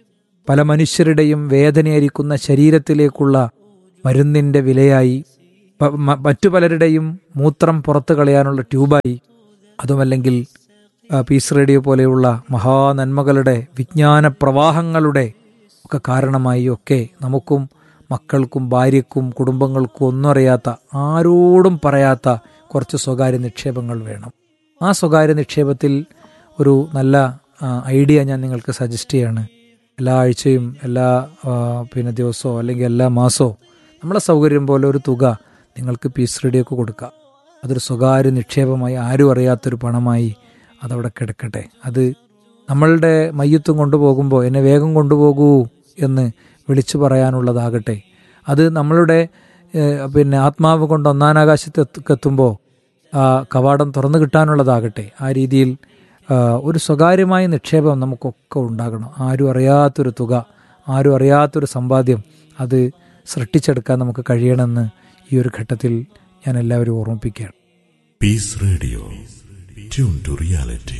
പല മനുഷ്യരുടെയും വേദനയായിരിക്കുന്ന ശരീരത്തിലേക്കുള്ള മരുന്നിൻ്റെ വിലയായി പ- മ- മറ്റു പലരുടെയും മൂത്രം പുറത്തു കളയാനുള്ള ട്യൂബായി അതുമല്ലെങ്കിൽ ആ, പീസ് റേഡിയോ പോലെയുള്ള മഹാനന്മകളുടെ വിജ്ഞാന പ്രവാഹങ്ങളുടെ ഒക്കെ കാരണമായി ഒക്കെ നമുക്കും മക്കൾക്കും ഭാര്യയ്ക്കും കുടുംബങ്ങൾക്കും ഒന്നും അറിയാത്ത ആരോടും പറയാത്ത കുറച്ച് സ്വകാര്യ നിക്ഷേപങ്ങൾ വേണം ആ സ്വകാര്യ നിക്ഷേപത്തിൽ ഒരു നല്ല ആ, ഐഡിയ ഞാൻ നിങ്ങൾക്ക് സജസ്റ്റ് ചെയ്യാണ് എല്ലാ ആഴ്ചയും എല്ലാ ആ, പിന്നെ ദിവസമോ അല്ലെങ്കിൽ എല്ലാ മാസമോ നമ്മളെ സൗകര്യം പോലെ ഒരു തുക നിങ്ങൾക്ക് പീസ് റേഡിയോക്ക് കൊടുക്കാം അതൊരു സ്വകാര്യ നിക്ഷേപമായി ആരും അറിയാത്തൊരു പണമായി അതവിടെ കിടക്കട്ടെ അത് നമ്മളുടെ മയ്യത്തും കൊണ്ടുപോകുമ്പോൾ എന്നെ വേഗം കൊണ്ടുപോകൂ എന്ന് വിളിച്ചു പറയാനുള്ളതാകട്ടെ അത് നമ്മളുടെ ഏഹ്, പിന്നെ ആത്മാവ് കൊണ്ട് ഒന്നാനാകാശത്ത് എത്തുമ്പോൾ ആ കവാടം തുറന്നു കിട്ടാനുള്ളതാകട്ടെ ആ രീതിയിൽ ആ, ഒരു സ്വകാര്യമായ നിക്ഷേപം നമുക്കൊക്കെ ഉണ്ടാകണം ആരും അറിയാത്തൊരു തുക ആരും അറിയാത്തൊരു സമ്പാദ്യം അത് സൃഷ്ടിച്ചെടുക്കാൻ നമുക്ക് കഴിയണമെന്ന് ഈ ഒരു ഘട്ടത്തിൽ ഞാൻ എല്ലാവരും ഓർമ്മിപ്പിക്കുകയാണ് Peace Radio. Tune to reality.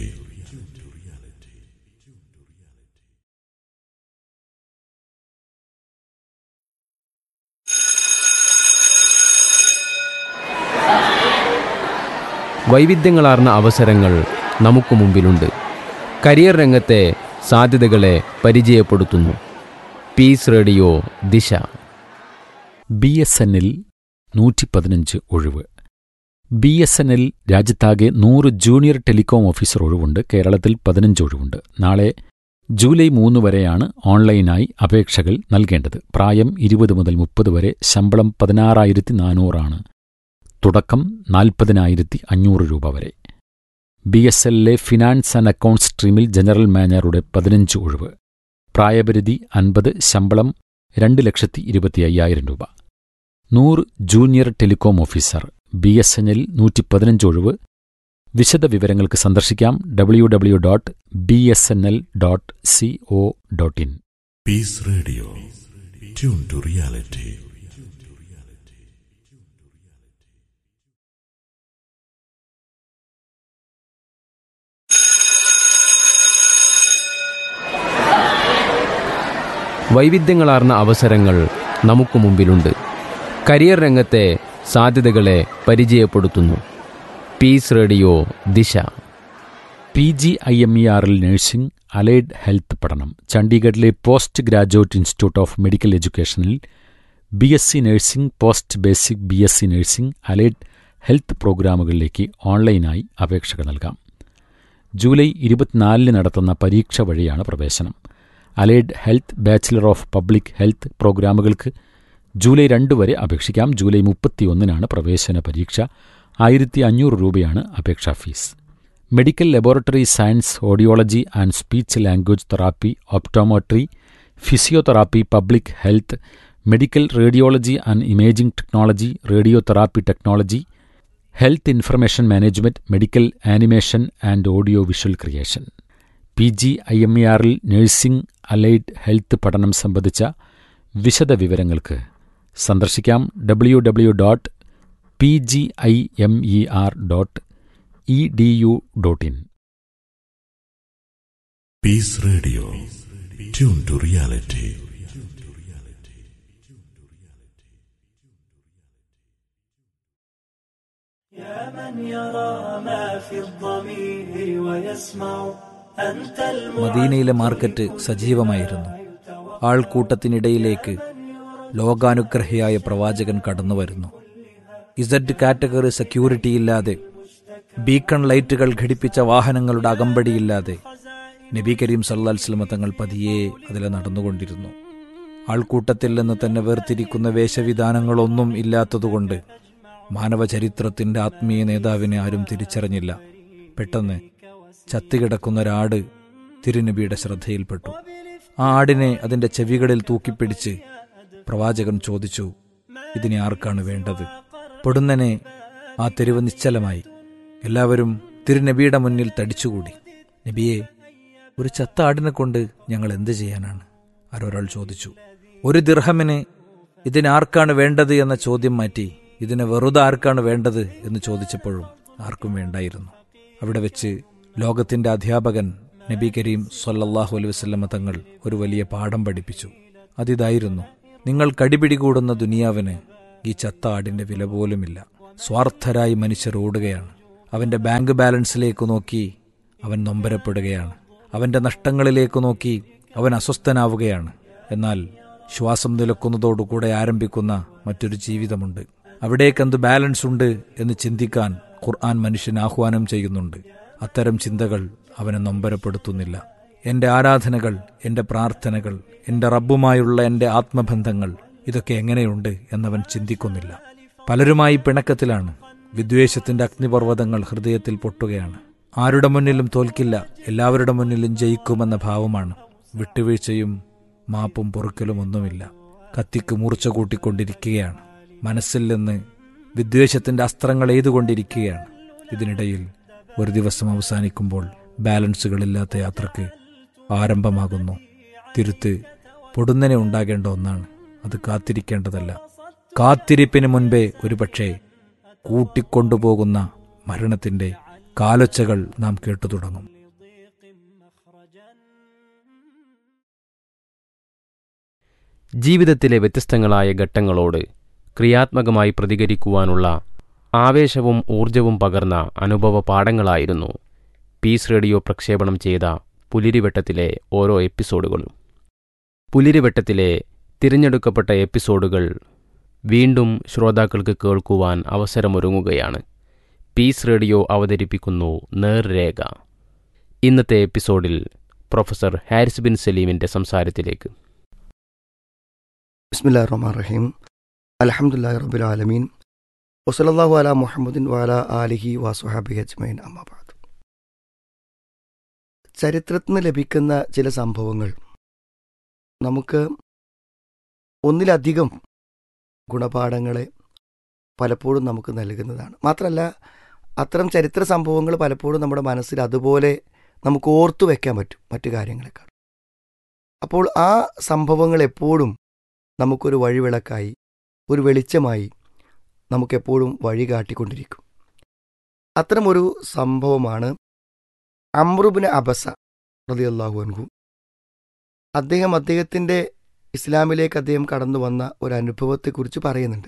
വൈവിധ്യങ്ങളാർന്ന അവസരങ്ങൾ നമുക്ക് മുമ്പിലുണ്ട് കരിയർ രംഗത്തെ സാധ്യതകളെ പരിചയപ്പെടുത്തുന്നു peace radio Disha B S എന്നിൽ നൂറ്റി പതിനഞ്ച് ഒഴിവ് ബി എസ് എൻ എൽ രാജ്യത്താകെ നൂറ് ജൂനിയർ ടെലികോം ഓഫീസർ ഒഴിവുണ്ട് കേരളത്തിൽ പതിനഞ്ച് ഒഴിവുണ്ട് നാളെ ജൂലൈ മൂന്ന് വരെയാണ് ഓൺലൈനായി അപേക്ഷകൾ നൽകേണ്ടത് പ്രായം ഇരുപത് മുതൽ മുപ്പത് വരെ ശമ്പളം പതിനാറായിരത്തി നാനൂറാണ് തുടക്കം നാൽപ്പതിനായിരത്തി അഞ്ഞൂറ് രൂപ വരെ ബി എസ് എല്ലിലെ ഫിനാൻസ് ആൻഡ് അക്കൗണ്ട്സ് സ്ട്രീമിൽ ജനറൽ മാനേജറുടെ പതിനഞ്ച് ഒഴിവ് പ്രായപരിധി അൻപത് ശമ്പളം രണ്ട് ലക്ഷത്തി ഇരുപത്തി അയ്യായിരം രൂപ നൂറ് junior telecom officer B S N L നൂറ്റി പതിനഞ്ച് ഒഴിവ് വിശദ വിവരങ്ങൾക്ക് സന്ദർശിക്കാം W W dot B S N L dot C O dot in Peace Radio. Tune to reality. വൈവിധ്യങ്ങളാർന്ന അവസരങ്ങൾ നമുക്ക് മുമ്പിലുണ്ട് കരിയർ രംഗത്തെ സാധ്യതകളെ പരിചയപ്പെടുത്തുന്നു peace radio Disha P G I M E ആറിൽ നഴ്സിംഗ് അലൈഡ് ഹെൽത്ത് പഠനം ചണ്ഡീഗഡിലെ post graduate institute of medical എഡ്യൂക്കേഷനിൽ B S C nursing post basic B S C nursing allied health പ്രോഗ്രാമുകളിലേക്ക് ഓൺലൈനായി അപേക്ഷകൾ നൽകാം ജൂലൈ ഇരുപത്തിനാലിന് നടത്തുന്ന പരീക്ഷ വഴിയാണ് പ്രവേശനം allied health bachelor of public health പ്രോഗ്രാമുകൾക്ക് ജൂലൈ രണ്ട് വരെ അപേക്ഷിക്കാം ജൂലൈ മുപ്പത്തിയൊന്നിനാണ് പ്രവേശന പരീക്ഷ ആയിരത്തി അഞ്ഞൂറ് രൂപയാണ് അപേക്ഷാ fees medical laboratory science audiology and speech language therapy optometry physiotherapy public health medical radiology and imaging technology radio therapy technology health information management medical animation and audio visual creation P G I M E ആറിൽ nursing allied health പഠനം സംബന്ധിച്ച വിശദ വിവരങ്ങൾക്ക് സന്ദർശിക്കാം W W dot P G I M E R dot E D U dot in Peace Radio. Tune to reality. يا من يرى ما في الضمير ويسمع أنت മദീനയിലെ market സജീവമായിരുന്നു ആൾക്കൂട്ടത്തിനിടയിലേക്ക് ലോകാനുഗ്രഹിയായ പ്രവാചകൻ കടന്നു വരുന്നു ഇസഡ് കാറ്റഗറി സെക്യൂരിറ്റി ഇല്ലാതെ ബീക്കൺ ലൈറ്റുകൾ ഘടിപ്പിച്ച വാഹനങ്ങളുടെ അകമ്പടിയില്ലാതെ നബി കരീം സല്ലാസ്ലമ തങ്ങൾ പതിയെ അതിലെ നടന്നുകൊണ്ടിരുന്നു ആൾക്കൂട്ടത്തിൽ നിന്ന് തന്നെ വേർതിരിക്കുന്ന വേഷവിധാനങ്ങളൊന്നും ഇല്ലാത്തതുകൊണ്ട് മാനവചരിത്രത്തിന്റെ ആത്മീയ നേതാവിനെ ആരും തിരിച്ചറിഞ്ഞില്ല പെട്ടെന്ന് ചത്തുകിടക്കുന്ന ഒരാട് തിരുനബിയുടെ ശ്രദ്ധയിൽപ്പെട്ടു ആ ആടിനെ അതിന്റെ ചെവികളിൽ തൂക്കിപ്പിടിച്ച് പ്രവാചകൻ ചോദിച്ചു ഇതിനെ ആർക്കാണ് വേണ്ടത് പൊടുന്നനെ ആ തെരുവ് നിശ്ചലമായി എല്ലാവരും തിരുനബിയുടെ മുന്നിൽ തടിച്ചുകൂടി നബിയെ ഒരു ചത്ത ആടിനെ കൊണ്ട് ഞങ്ങൾ എന്ത് ചെയ്യാനാണ് ആരൊരാൾ ചോദിച്ചു ഒരു ദിർഹമിന് ഇതിനാർക്കാണ് വേണ്ടത് എന്ന ചോദ്യം മാറ്റി ഇതിന് വെറുതെ ആർക്കാണ് വേണ്ടത് എന്ന് ചോദിച്ചപ്പോഴും ആർക്കും വേണ്ടായിരുന്നു അവിടെ വെച്ച് ലോകത്തിന്റെ അധ്യാപകൻ നബി കരീം സൊല്ലാഹു അലൈഹി വസ്ലമ തങ്ങൾ ഒരു വലിയ പാഠം പഠിപ്പിച്ചു അതിതായിരുന്നു നിങ്ങൾ കടിപിടികൂടുന്ന ദുനിയാവിന് ഈ ചത്ത ആടിന്റെ വില പോലുമില്ല സ്വാർത്ഥരായി മനുഷ്യർ ഓടുകയാണ് അവന്റെ ബാങ്ക് ബാലൻസിലേക്ക് നോക്കി അവൻ നൊമ്പരപ്പെടുകയാണ് അവന്റെ നഷ്ടങ്ങളിലേക്ക് നോക്കി അവൻ അസ്വസ്ഥനാവുകയാണ് എന്നാൽ ശ്വാസം നിലക്കുന്നതോടുകൂടെ ആരംഭിക്കുന്ന മറ്റൊരു ജീവിതമുണ്ട് അവിടേക്കെന്ത് ബാലൻസ് ഉണ്ട് എന്ന് ചിന്തിക്കാൻ ഖുർആൻ മനുഷ്യൻ ആഹ്വാനം ചെയ്യുന്നുണ്ട് അത്തരം ചിന്തകൾ അവനെ നൊമ്പരപ്പെടുത്തുന്നില്ല എന്റെ ആരാധനകൾ എന്റെ പ്രാർത്ഥനകൾ എന്റെ റബ്ബുമായുള്ള എന്റെ ആത്മബന്ധങ്ങൾ ഇതൊക്കെ എങ്ങനെയുണ്ട് എന്നവൻ ചിന്തിക്കുന്നില്ല പലരുമായി പിണക്കത്തിലാണ് വിദ്വേഷത്തിന്റെ അഗ്നിപർവ്വതങ്ങൾ ഹൃദയത്തിൽ പൊട്ടുകയാണ് ആരുടെ മുന്നിലും തോൽക്കില്ല എല്ലാവരുടെ മുന്നിലും ജയിക്കുമെന്ന ഭാവമാണ് വിട്ടുവീഴ്ചയും മാപ്പും പൊറുക്കലും ഒന്നുമില്ല കത്തിക്ക് മൂർച്ച കൂട്ടിക്കൊണ്ടിരിക്കുകയാണ് മനസ്സിൽ നിന്ന് വിദ്വേഷത്തിന്റെ അസ്ത്രങ്ങൾ എയ്തുകൊണ്ടിരിക്കുകയാണ് ഇതിനിടയിൽ ഒരു ദിവസം അവസാനിക്കുമ്പോൾ ബാലൻസുകളില്ലാത്ത യാത്രക്ക് ആരംഭമാകുന്നു തിരുത്ത് പൊടുന്നനെ ഉണ്ടാകേണ്ട ഒന്നാണ് അത് കാത്തിരിക്കേണ്ടതല്ല കാത്തിരിപ്പിന് മുൻപേ ഒരുപക്ഷെ കൂട്ടിക്കൊണ്ടുപോകുന്ന മരണത്തിന്റെ കാലൊച്ചകൾ നാം കേട്ടു തുടങ്ങും ജീവിതത്തിലെ വ്യത്യസ്തങ്ങളായ ഘട്ടങ്ങളോട് ക്രിയാത്മകമായി പ്രതികരിക്കുവാനുള്ള ആവേശവും ഊർജവും പകർന്ന അനുഭവ പാഠങ്ങളായിരുന്നു പീസ് റേഡിയോ പ്രക്ഷേപണം ചെയ്ത പുലിരിവട്ടത്തിലെ ഓരോ എപ്പിസോഡുകളും പുലിരിവട്ടത്തിലെ തിരഞ്ഞെടുക്കപ്പെട്ട എപ്പിസോഡുകൾ വീണ്ടും ശ്രോതാക്കൾക്ക് കേൾക്കുവാൻ അവസരമൊരുങ്ങുകയാണ് പീസ് റേഡിയോ അവതരിപ്പിക്കുന്നു നേർരേഖ ഇന്നത്തെ എപ്പിസോഡിൽ പ്രൊഫസർ ഹാരിസ് ബിൻ സലീമിന്റെ സംസാരത്തിലേക്ക് ബിസ്മില്ലാ റഹ്മാൻ റഹീം അലഹമുല്ലാ റബ്ബുൽ ആലമീൻ വസലല്ലാഹു അല മുഹമ്മദിൻ വാല ആലിഹി വാസുഹാബി അജ്മൈൻ അമ്മാബാദ് ചരിത്രത്തിൽ നിന്ന് ലഭിക്കുന്ന ചില സംഭവങ്ങൾ നമുക്ക് ഒന്നിലധികം ഗുണപാഠങ്ങളെ പലപ്പോഴും നമുക്ക് നൽകുന്നതാണ് മാത്രമല്ല അത്തരം ചരിത്ര സംഭവങ്ങൾ പലപ്പോഴും നമ്മുടെ മനസ്സിൽ അതുപോലെ നമുക്ക് ഓർത്തു വെക്കാൻ പറ്റും മറ്റു കാര്യങ്ങളെക്കാൾ അപ്പോൾ ആ സംഭവങ്ങൾ എപ്പോഴും നമുക്കൊരു വഴിവിളക്കായി ഒരു വെളിച്ചമായി നമുക്കെപ്പോഴും വഴി കാട്ടിക്കൊണ്ടിരിക്കും അത്തരമൊരു സംഭവമാണ് അമ്രുബിന് അബസ റതിയല്ലാഹു അൻഹു അദ്ദേഹം അദ്ദേഹത്തിൻ്റെ ഇസ്ലാമിലേക്ക് അദ്ദേഹം കടന്നു വന്ന ഒരു അനുഭവത്തെക്കുറിച്ച് പറയുന്നുണ്ട്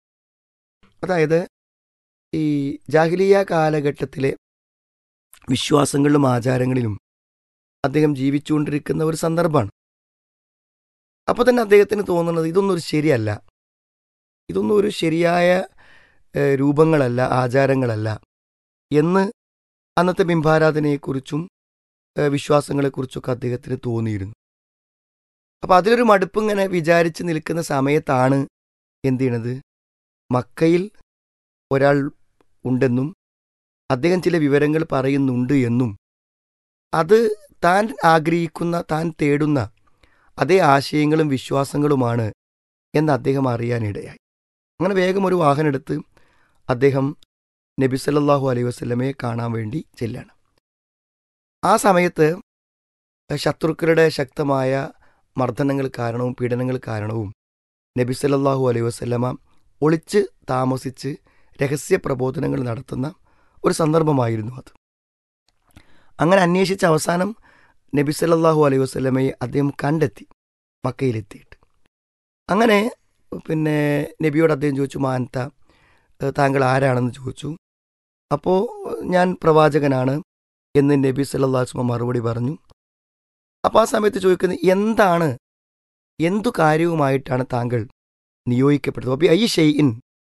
അതായത് ഈ ജാഹിലിയ കാലഘട്ടത്തിലെ വിശ്വാസങ്ങളിലും ആചാരങ്ങളിലും അദ്ദേഹം ജീവിച്ചുകൊണ്ടിരിക്കുന്ന ഒരു സന്ദർഭമാണ് അപ്പോൾ തന്നെ അദ്ദേഹത്തിന് തോന്നുന്നത് ഇതൊന്നും ഒരു ശരിയല്ല ഇതൊന്നും ഒരു ശരിയായ ഏഹ്, രൂപങ്ങളല്ല ആചാരങ്ങളല്ല എന്ന് അന്നത്തെ ബിംബാരാധനയെക്കുറിച്ചും ഏഹ്, വിശ്വാസങ്ങളെക്കുറിച്ചൊക്കെ അദ്ദേഹത്തിന് തോന്നിയിരുന്നു അപ്പോൾ അതിലൊരു മടുപ്പ് ഇങ്ങനെ വിചാരിച്ച് നിൽക്കുന്ന സമയത്താണ് എന്ത് ചെയ്യണത് മക്കയിൽ ഒരാൾ ഉണ്ടെന്നും അദ്ദേഹം ചില വിവരങ്ങൾ പറയുന്നുണ്ട് എന്നും അത് താൻ ആഗ്രഹിക്കുന്ന താൻ തേടുന്ന അതേ ആശയങ്ങളും വിശ്വാസങ്ങളുമാണ് എന്ന് അദ്ദേഹം അറിയാനിടയായി അങ്ങനെ വേഗം ഒരു വാഹനം എടുത്ത് അദ്ദേഹം നബി സല്ലല്ലാഹു അലൈഹി വസല്ലമയെ കാണാൻ വേണ്ടി ചെല്ലാണ് ആ സമയത്ത് ശത്രുക്കളുടെ ശക്തമായ മർദ്ദനങ്ങൾ കാരണവും പീഡനങ്ങൾ കാരണവും നബി സല്ലല്ലാഹു അലൈഹി വസല്ലമ ഒളിച്ച് താമസിച്ച് രഹസ്യ പ്രബോധനങ്ങൾ നടത്തുന്ന ഒരു സന്ദർഭമായിരുന്നു അത് അങ്ങനെ അന്വേഷിച്ച അവസാനം നബി സല്ലല്ലാഹു അലൈഹി വസല്ലമയെ അദ്ദേഹം കണ്ടെത്തി മക്കയിലെത്തിയിട്ട് അങ്ങനെ പിന്നെ നബിയോട് അദ്ദേഹം ചോദിച്ചു മാനത്ത ഏഹ് താങ്കൾ ആരാണെന്ന് ചോദിച്ചു അപ്പോൾ ഞാൻ പ്രവാചകനാണ് എന്ന് നബി സല്ലല്ലാഹു അലൈഹി വസല്ലം മറുപടി പറഞ്ഞു അപ്പോൾ ആ സമയത്ത് ചോദിക്കുന്നത് എന്താണ് എന്തു കാര്യവുമായിട്ടാണ് താങ്കൾ നിയോഗിക്കപ്പെട്ടത് അപ്പോൾ ഈ ഷെയ്ഇൻ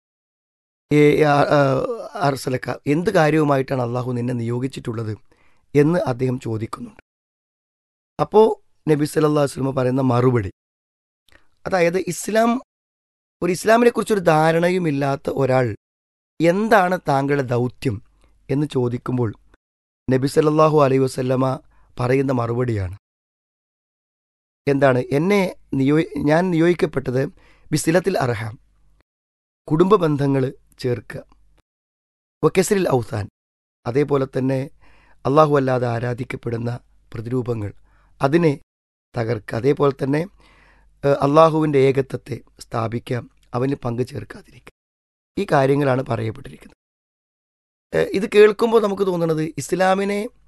അർസലക്ക എന്ത് കാര്യവുമായിട്ടാണ് അള്ളാഹു നിന്നെ നിയോഗിച്ചിട്ടുള്ളത് എന്ന് അദ്ദേഹം ചോദിക്കുന്നുണ്ട് അപ്പോൾ നബി സല്ലല്ലാഹു അലൈഹി വസല്ലം പറയുന്ന മറുപടി അതായത് ഇസ്ലാം ഒരു ഇസ്ലാമിനെ കുറിച്ചൊരു ധാരണയുമില്ലാത്ത ഒരാൾ എന്താണ് താങ്കളുടെ ദൗത്യം എന്ന് ചോദിക്കുമ്പോൾ നബി സല്ലല്ലാഹു അലൈഹി വസല്ലമ പറയുന്ന മറുപടിയാണ് എന്താണ് എന്നെ നിയോ ഞാൻ നിയോഗിക്കപ്പെട്ടത് ബിസിലത്തിൽ അർഹാം കുടുംബ ബന്ധങ്ങൾ ചേർക്കുക വക്കസരിൽ ഔസാൻ അതേപോലെ തന്നെ അള്ളാഹു അല്ലാതെ ആരാധിക്കപ്പെടുന്ന പ്രതിരൂപങ്ങൾ അതിനെ തകർക്കുക അതേപോലെ തന്നെ ഏഹ്, അള്ളാഹുവിൻ്റെ ഏകത്വത്തെ സ്ഥാപിക്കാം അവന് പങ്കു ചേർക്കാതിരിക്കുക ഈ കാര്യങ്ങളാണ് പറയപ്പെട്ടിരിക്കുന്നത് ഏഹ്, ഇത് കേൾക്കുമ്പോൾ നമുക്ക് തോന്നുന്നത് ഇസ്ലാമിനെ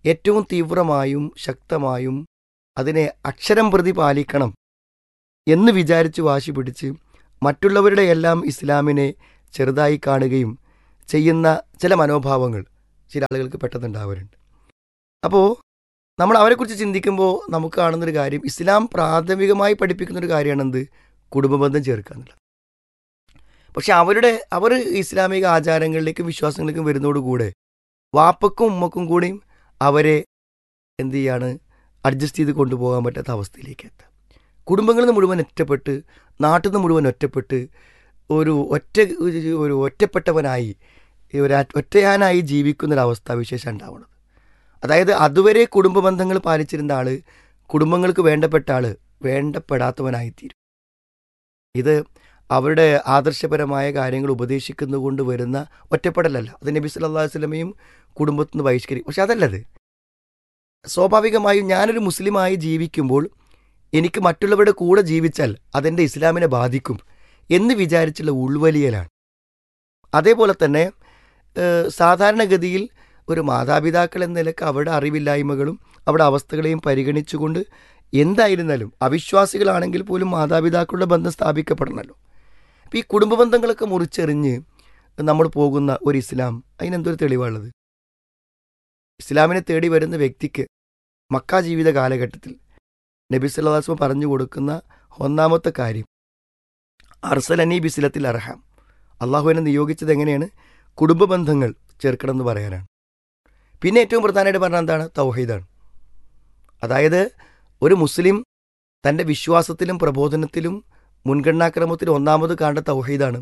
ഏറ്റവും തീവ്രമായും ശക്തമായും അതിനെ അക്ഷരം പ്രതി പാലിക്കണം എന്ന് വിചാരിച്ച് വാശി പിടിച്ച് മറ്റുള്ളവരുടെ എല്ലാം ഇസ്ലാമിനെ ചെറുതായി കാണുകയും ചെയ്യുന്ന ചില മനോഭാവങ്ങൾ ചില ആളുകൾക്ക് പെട്ടെന്നുണ്ടാവാറുണ്ട് അപ്പോൾ നമ്മൾ അവരെക്കുറിച്ച് ചിന്തിക്കുമ്പോൾ നമുക്ക് കാണുന്നൊരു കാര്യം ഇസ്ലാം പ്രാഥമികമായി പഠിപ്പിക്കുന്നൊരു കാര്യമാണെന്ത് കുടുംബബന്ധം ചേർക്കുക എന്നുള്ളത് പക്ഷെ അവരുടെ അവർ ഇസ്ലാമിക ആചാരങ്ങളിലേക്കും വിശ്വാസങ്ങളിലേക്കും വരുന്നതോടുകൂടെ വാപ്പക്കും ഉമ്മക്കും കൂടിയും അവരെ എന്ത് ചെയ്യാണ് അഡ്ജസ്റ്റ് ചെയ്ത് കൊണ്ടുപോകാൻ പറ്റാത്ത അവസ്ഥയിലേക്ക് എത്താം കുടുംബങ്ങളിൽ നിന്ന് മുഴുവൻ ഒറ്റപ്പെട്ട് നാട്ടിൽ നിന്ന് മുഴുവൻ ഒറ്റപ്പെട്ട് ഒരു ഒറ്റ ഒരു- ഒരു ഒറ്റപ്പെട്ടവനായി ഒരു അ- ഒറ്റയാനായി ജീവിക്കുന്നൊരവസ്ഥ വിശേഷം ഉണ്ടാവുന്നത് അതായത് അതുവരെ കുടുംബ ബന്ധങ്ങൾ പാലിച്ചിരുന്ന ആള് കുടുംബങ്ങൾക്ക് വേണ്ടപ്പെട്ട ആള് വേണ്ടപ്പെടാത്തവനായിത്തീരും ഇത് അവരുടെ ആദർശപരമായ കാര്യങ്ങൾ ഉപദേശിക്കുന്നതുകൊണ്ട് വരുന്ന ഒറ്റപ്പെടലല്ല അത് നബി സല്ലല്ലാഹു അലൈഹി വസല്ലമയും കുടുംബത്തിൽ നിന്ന് ബഹിഷ്കരിക്കും പക്ഷെ അതല്ലത് സ്വാഭാവികമായും ഞാനൊരു മുസ്ലിമായി ജീവിക്കുമ്പോൾ എനിക്ക് മറ്റുള്ളവരുടെ കൂടെ ജീവിച്ചാൽ അതെൻ്റെ ഇസ്ലാമിനെ ബാധിക്കും എന്ന് വിചാരിച്ചുള്ള ഉൾവലിയലാണ് അതേപോലെ തന്നെ ഏഹ്, സാധാരണഗതിയിൽ ഒരു മാതാപിതാക്കൾ എന്ന നിലക്ക് അവരുടെ അറിവില്ലായ്മകളും അവരുടെ അവസ്ഥകളെയും പരിഗണിച്ചുകൊണ്ട് എന്തായിരുന്നാലും അവിശ്വാസികളാണെങ്കിൽ പോലും മാതാപിതാക്കളുടെ ബന്ധം സ്ഥാപിക്കപ്പെടണമല്ലോ അപ്പോൾ ഈ കുടുംബ ബന്ധങ്ങളൊക്കെ മുറിച്ചെറിഞ്ഞ് നമ്മൾ പോകുന്ന ഒരു ഇസ്ലാം അതിനെന്തൊരു തെളിവാണുള്ളത് ഇസ്ലാമിനെ തേടി വരുന്ന വ്യക്തിക്ക് മക്ക ജീവിത കാലഘട്ടത്തിൽ നബി സല്ലാസ്മ പറഞ്ഞു കൊടുക്കുന്ന ഒന്നാമത്തെ കാര്യം അർസലനി ബിസിലത്തിൽ അർഹാം അള്ളാഹുവിനെ നിയോഗിച്ചത് എങ്ങനെയാണ് കുടുംബ ബന്ധങ്ങൾ ചേർക്കണം എന്ന് പറയാനാണ് പിന്നെ ഏറ്റവും പ്രധാനമായിട്ട് പറഞ്ഞാൽ എന്താണ് തൗഹീദാണ് അതായത് ഒരു മുസ്ലിം തൻ്റെ വിശ്വാസത്തിലും പ്രബോധനത്തിലും മുൻഗണനാക്രമത്തിലും ഒന്നാമത് കാണേണ്ട തൗഹീദാണ്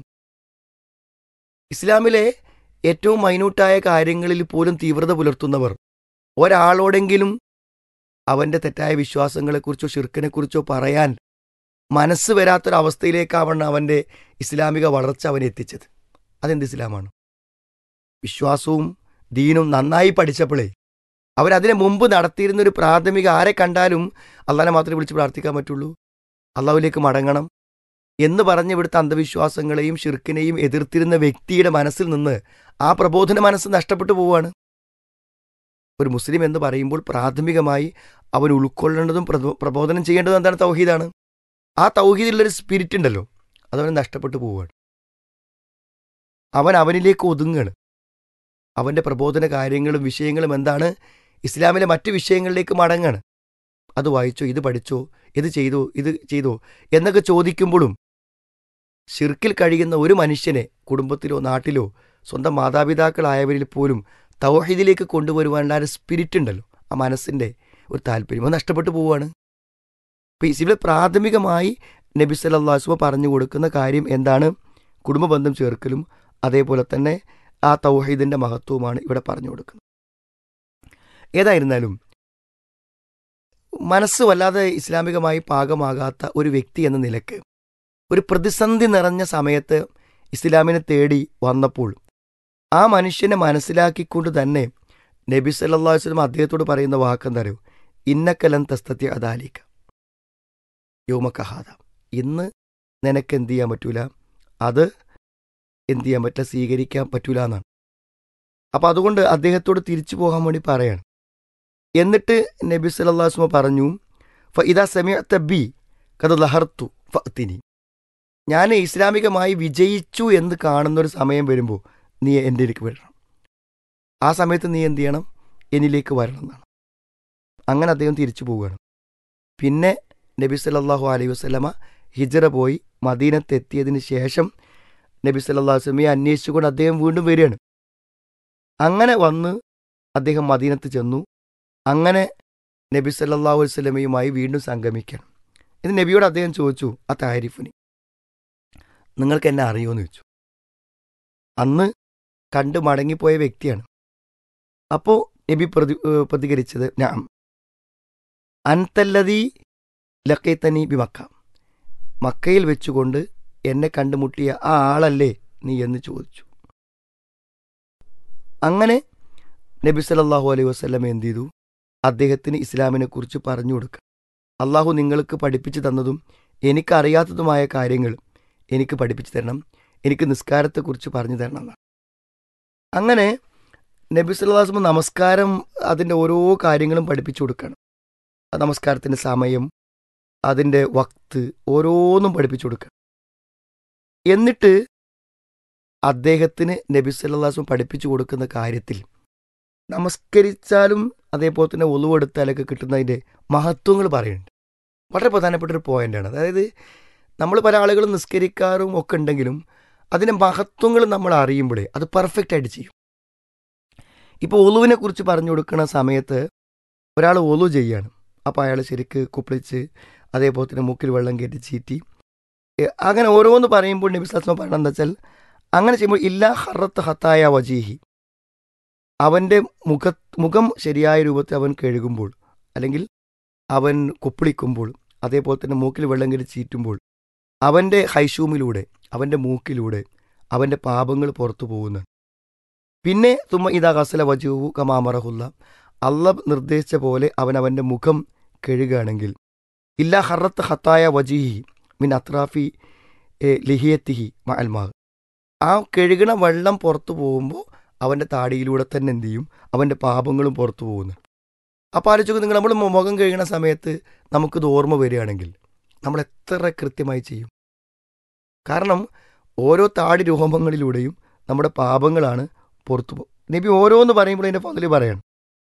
ഇസ്ലാമിലെ ഏറ്റവും മൈന്യൂട്ടായ കാര്യങ്ങളിൽ പോലും തീവ്രത പുലർത്തുന്നവർ ഒരാളോടെങ്കിലും അവൻ്റെ തെറ്റായ വിശ്വാസങ്ങളെക്കുറിച്ചോ ഷിർക്കിനെക്കുറിച്ചോ പറയാൻ മനസ്സ് വരാത്തൊരവസ്ഥയിലേക്കാവണം അവൻ്റെ ഇസ്ലാമിക വളർച്ച അവനെ എത്തിച്ചത് അതെന്ത് ഇസ്ലാമാണ് വിശ്വാസവും ദീനും നന്നായി പഠിച്ചപ്പോഴേ അവരതിനെ മുമ്പ് നടത്തിയിരുന്ന ഒരു പ്രാഥമിക ആരെ കണ്ടാലും അള്ളാനെ മാത്രമേ വിളിച്ച് പ്രാർത്ഥിക്കാൻ പറ്റുള്ളൂ അള്ളാഹുലേക്ക് മടങ്ങണം എന്ന് പറഞ്ഞ് ഇവിടുത്തെ അന്ധവിശ്വാസങ്ങളെയും ഷിർക്കിനെയും എതിർത്തിരുന്ന വ്യക്തിയുടെ മനസ്സിൽ നിന്ന് ആ പ്രബോധന മനസ്സ് നഷ്ടപ്പെട്ടു പോവുകയാണ് ഒരു മുസ്ലിം എന്ന് പറയുമ്പോൾ പ്രാഥമികമായി അവൻ ഉൾക്കൊള്ളേണ്ടതും പ്രബോ- പ്രബോധനം ചെയ്യേണ്ടതും എന്താണ് തൗഹീദാണ് ആ തൗഹീദിലുള്ളൊരു സ്പിരിറ്റ് ഉണ്ടല്ലോ അതവന് നഷ്ടപ്പെട്ടു പോവുകയാണ് അവൻ അവനിലേക്ക് ഒതുങ്ങാണ് അവൻ്റെ പ്രബോധന കാര്യങ്ങളും വിഷയങ്ങളും എന്താണ് ഇസ്ലാമിലെ മറ്റ് വിഷയങ്ങളിലേക്ക് മടങ്ങാണ് അത് വായിച്ചോ ഇത് പഠിച്ചോ ഇത് ചെയ്തോ ഇത് ചെയ്തോ എന്നൊക്കെ ചോദിക്കുമ്പോഴും ഷിർക്കിൽ കഴിയുന്ന ഒരു മനുഷ്യനെ കുടുംബത്തിലോ നാട്ടിലോ സ്വന്തം മാതാപിതാക്കളായവരിൽ പോലും തൗഹീദിലേക്ക് കൊണ്ടുവരുവാനുള്ള ആ ഒരു സ്പിരിറ്റ് ഉണ്ടല്ലോ ആ മനസ്സിൻ്റെ ഒരു താല്പര്യം അത് നഷ്ടപ്പെട്ടു പോവുകയാണ് അപ്പോൾ ഇതിൽ പ്രാഥമികമായി നബി സല്ലാസ്മ പറഞ്ഞു കൊടുക്കുന്ന കാര്യം എന്താണ് കുടുംബ ബന്ധം ചേർക്കലും അതേപോലെ തന്നെ ആ തൗഹീദിൻ്റെ മഹത്വവുമാണ് ഇവിടെ പറഞ്ഞു കൊടുക്കുന്നത് ഏതായിരുന്നാലും മനസ്സ് വല്ലാതെ ഇസ്ലാമികമായി പാകമാകാത്ത ഒരു വ്യക്തി എന്ന നിലക്ക് ഒരു പ്രതിസന്ധി നിറഞ്ഞ സമയത്ത് ഇസ്ലാമിനെ തേടി വന്നപ്പോൾ ആ മനുഷ്യനെ മനസ്സിലാക്കിക്കൊണ്ട് തന്നെ നബി സല്ലല്ലാഹു അലൈഹി വസല്ലം അദ്ദേഹത്തോട് പറയുന്ന വാക്കെന്താ അറിയോ ഇന്നക്കലൻ തസ്തത്യ അദാലിക്ക യോമക്കഹാദ ഇന്ന് നിനക്ക് എന്ത് ചെയ്യാൻ പറ്റൂല അത് എന്ത് ചെയ്യാൻ പറ്റില്ല സ്വീകരിക്കാൻ പറ്റൂല എന്നാണ് അപ്പം അതുകൊണ്ട് അദ്ദേഹത്തോട് തിരിച്ചു പോകാൻ വേണ്ടി പറയാണ് എന്നിട്ട് നബി സല്ലല്ലാഹു അലൈഹി വസല്ലം പറഞ്ഞു ഫ ഇതാ സമയത്ത ബി കഥ ലഹർത്തു ഫത്തിനി ഞാൻ ഇസ്ലാമികമായി വിജയിച്ചു എന്ന് കാണുന്ന ഒരു സമയം വരുമ്പോൾ നീ എൻ്റെ ഇലേക്ക് വരണം ആ സമയത്ത് നീ എന്ത് ചെയ്യണം എന്നിലേക്ക് വരണം എന്നാണ് അങ്ങനെ അദ്ദേഹം തിരിച്ചു പോവുകയാണ് പിന്നെ നബി സല്ലല്ലാഹു അലൈഹി വസല്ലമ ഹിജറ പോയി മദീനത്തെത്തിയതിന് ശേഷം നബി സല്ലല്ലാഹു അലൈഹി വസല്ലമയെ അന്വേഷിച്ചുകൊണ്ട് അദ്ദേഹം വീണ്ടും വരികയാണ് അങ്ങനെ വന്ന് അദ്ദേഹം മദീനത്ത് ചെന്നു അങ്ങനെ നബി സല്ലല്ലാഹു അലൈഹി വസല്ലമയുമായി വീണ്ടും സംഗമിക്കണം ഇത് നബിയോട് അദ്ദേഹം ചോദിച്ചു ആ താരിഫിനി നിങ്ങൾക്ക് എന്നെ അറിയുമെന്ന് ചോദിച്ചു അന്ന് കണ്ട് മടങ്ങിപ്പോയ വ്യക്തിയാണ് അപ്പോൾ നബി പ്രതി ഏഹ് പ്രതികരിച്ചത് ഞാൻ അൻതല്ലതി ലക്കൈത്തനി ബി മക്ക മക്കയിൽ വെച്ചുകൊണ്ട് എന്നെ കണ്ടുമുട്ടിയ ആ ആളല്ലേ നീ എന്ന് ചോദിച്ചു അങ്ങനെ നബി സല്ലല്ലാഹു അലൈഹി വസല്ലം എന്ത് ചെയ്തു അദ്ദേഹത്തിന് ഇസ്ലാമിനെ കുറിച്ച് പറഞ്ഞു കൊടുക്കുക അള്ളാഹു നിങ്ങൾക്ക് പഠിപ്പിച്ചു തന്നതും എനിക്കറിയാത്തതുമായ കാര്യങ്ങൾ എനിക്ക് പഠിപ്പിച്ചു തരണം എനിക്ക് നിസ്കാരത്തെക്കുറിച്ച് പറഞ്ഞു തരണം എന്നാണ് അങ്ങനെ നബി സല്ലാസ്മ നമസ്കാരം അതിൻ്റെ ഓരോ കാര്യങ്ങളും പഠിപ്പിച്ചു കൊടുക്കണം ആ നമസ്കാരത്തിൻ്റെ സമയം അതിൻ്റെ വക്ത് ഓരോന്നും പഠിപ്പിച്ചു കൊടുക്കണം എന്നിട്ട് അദ്ദേഹത്തിന് നബി സല്ലാസും പഠിപ്പിച്ചു കൊടുക്കുന്ന കാര്യത്തിൽ നമസ്കരിച്ചാലും അതേപോലെ തന്നെ ഒളിവെടുത്താലൊക്കെ കിട്ടുന്നതിൻ്റെ മഹത്വങ്ങൾ പറയുന്നുണ്ട് വളരെ പ്രധാനപ്പെട്ട ഒരു പോയിന്റാണ് അതായത് നമ്മൾ പല ആളുകളും നിസ്കരിക്കാറും ഒക്കെ ഉണ്ടെങ്കിലും അതിൻ്റെ മഹത്വങ്ങൾ നമ്മൾ അറിയുമ്പോഴേ അത് പെർഫെക്റ്റ് ആയിട്ട് ചെയ്യും ഇപ്പോൾ ഒലുവിനെ കുറിച്ച് പറഞ്ഞു കൊടുക്കുന്ന സമയത്ത് ഒരാൾ ഒലു ചെയ്യാണ് അപ്പോൾ അയാൾ ശരിക്ക് കുപ്പിളിച്ച് അതേപോലെ തന്നെ മൂക്കിൽ വെള്ളം കയറ്റി ചീറ്റി എ, അങ്ങനെ ഓരോന്ന് പറയുമ്പോൾ നബിസ്ലാസ്മ പറയണം എന്താ വെച്ചാൽ അങ്ങനെ ചെയ്യുമ്പോൾ ഇല്ലാ ഹറത്ത് ഹത്തായ വജീഹി അവൻ്റെ മുഖ മുഖം ശരിയായ രൂപത്തിൽ അവൻ കഴുകുമ്പോൾ അല്ലെങ്കിൽ അവൻ കുപ്പിളിക്കുമ്പോൾ അതേപോലെ തന്നെ മൂക്കിൽ വെള്ളം കയറി ചീറ്റുമ്പോൾ അവൻ്റെ ഹൈഷൂമിലൂടെ അവൻ്റെ മൂക്കിലൂടെ അവൻ്റെ പാപങ്ങൾ പുറത്തു പോകുന്നുണ്ട് പിന്നെ തുമ്മ ഇതാ ഗസല വജുവു കമാമറഹുല്ല അല്ല നിർദ്ദേശിച്ച പോലെ അവൻ അവൻ്റെ മുഖം കഴുകുകയാണെങ്കിൽ ഇല്ല ഹറത്ത് ഹത്തായ വജീഹി മിൻ അത്രാഫി എ, ലിഹിയത്തിഹി മ അൽമാഹ് ആ കഴുകണ വെള്ളം പുറത്തു പോകുമ്പോൾ അവൻ്റെ താടിയിലൂടെ തന്നെ എന്ത് ചെയ്യും അവൻ്റെ പാപങ്ങളും പുറത്തു പോകുന്നു അപ്പോൾ ആലോചിക്കും നിങ്ങൾ നമ്മൾ മുഖം കഴുകണ സമയത്ത് നമുക്കിത് ഓർമ്മ വരികയാണെങ്കിൽ നമ്മൾ എത്ര കൃത്യമായി ചെയ്യും കാരണം ഓരോ താടി രോമങ്ങളിലൂടെയും നമ്മുടെ പാപങ്ങളാണ് പുറത്തു പോകും നബി ഓരോന്ന് പറയുമ്പോൾ അതിൻ്റെ ഫതിൽ പറയണം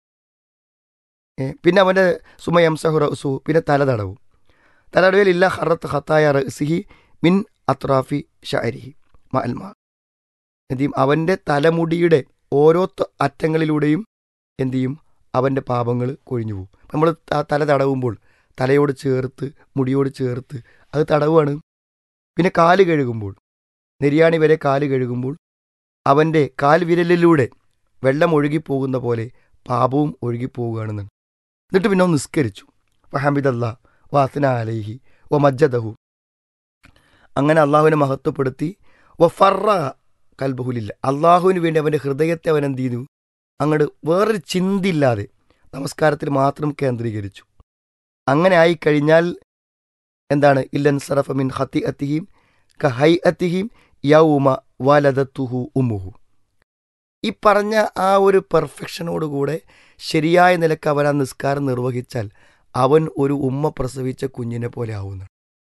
ഏ, പിന്നെ അവൻ്റെ സുമയം സഹുറസു പിന്നെ തല തടവും തല തടവിൽ ഇല്ല ഹറത്ത് ഹത്തായ റസിഹി മിൻ അത്രാഫി ഷാരിഹി മ അൽമാ എന്ത് ചെയ്യും അവൻ്റെ തലമുടിയുടെ ഓരോ ത- അറ്റങ്ങളിലൂടെയും എന്ത് ചെയ്യും അവൻ്റെ പാപങ്ങൾ കൊഴിഞ്ഞു പോകും നമ്മൾ ആ തല തടവുമ്പോൾ തലയോട് ചേർത്ത് മുടിയോട് ചേർത്ത് അത് തടവുകയാണ് പിന്നെ കാല് കഴുകുമ്പോൾ നെരിയാണി വരെ കാല് കഴുകുമ്പോൾ അവൻ്റെ കാൽ വിരലിലൂടെ വെള്ളം ഒഴുകിപ്പോകുന്ന പോലെ പാപവും ഒഴുകിപ്പോവുകയാണെന്ന് എന്നിട്ട് പിന്നെ അവൻ നിസ്കരിച്ചു വഹമിദല്ല വാസന അലൈഹി വ മജ്ജദഹു അങ്ങനെ അള്ളാഹുവിനെ മഹത്വപ്പെടുത്തി വ ഫറ കൽബഹുലില്ല അള്ളാഹുവിന് വേണ്ടി അവൻ്റെ ഹൃദയത്തെ അവൻ എന്ത് ചെയ്തു അങ്ങോട്ട് വേറൊരു ചിന്തില്ലാതെ നമസ്കാരത്തിൽ മാത്രം കേന്ദ്രീകരിച്ചു അങ്ങനെ ആയിക്കഴിഞ്ഞാൽ എന്താണ് ഇല്ലൻ സറഫ മിൻ ഹത്തി അത്തിഹീം കഹൈ അത്തിഹീം യൗമ വലതത്തുഹു ഉമ്മുഹു ഈ പറഞ്ഞ ആ ഒരു പെർഫെക്ഷനോടുകൂടെ ശരിയായ നിലക്ക് അവൻ ആ നിസ്കാരം നിർവഹിച്ചാൽ അവൻ ഒരു ഉമ്മ പ്രസവിച്ച കുഞ്ഞിനെ പോലെ ആവുന്നു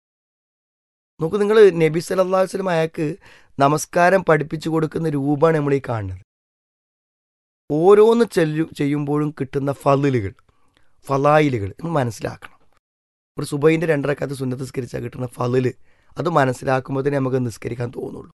നോക്കൂ നിങ്ങൾ നബി സല്ലല്ലാഹു അലൈഹി വസല്ലം അയാൾക്ക് നമസ്കാരം പഠിപ്പിച്ചു കൊടുക്കുന്ന രൂപമാണ് നമ്മൾ ഈ കാണുന്നത് ഓരോന്ന് ചെല്ലു ചെയ്യുമ്പോഴും കിട്ടുന്ന ഫലിലുകൾ ഫലായിലുകൾ നമ്മൾ മനസ്സിലാക്കണം ഒരു സുബൈൻ്റെ രണ്ടരക്കാലത്ത് സുന്നത്ത് നിസ്കരിച്ചാൽ കിട്ടുന്ന ഫലില് അത് മനസ്സിലാക്കുമ്പോൾ തന്നെ നമുക്ക് നിസ്കരിക്കാൻ തോന്നുള്ളൂ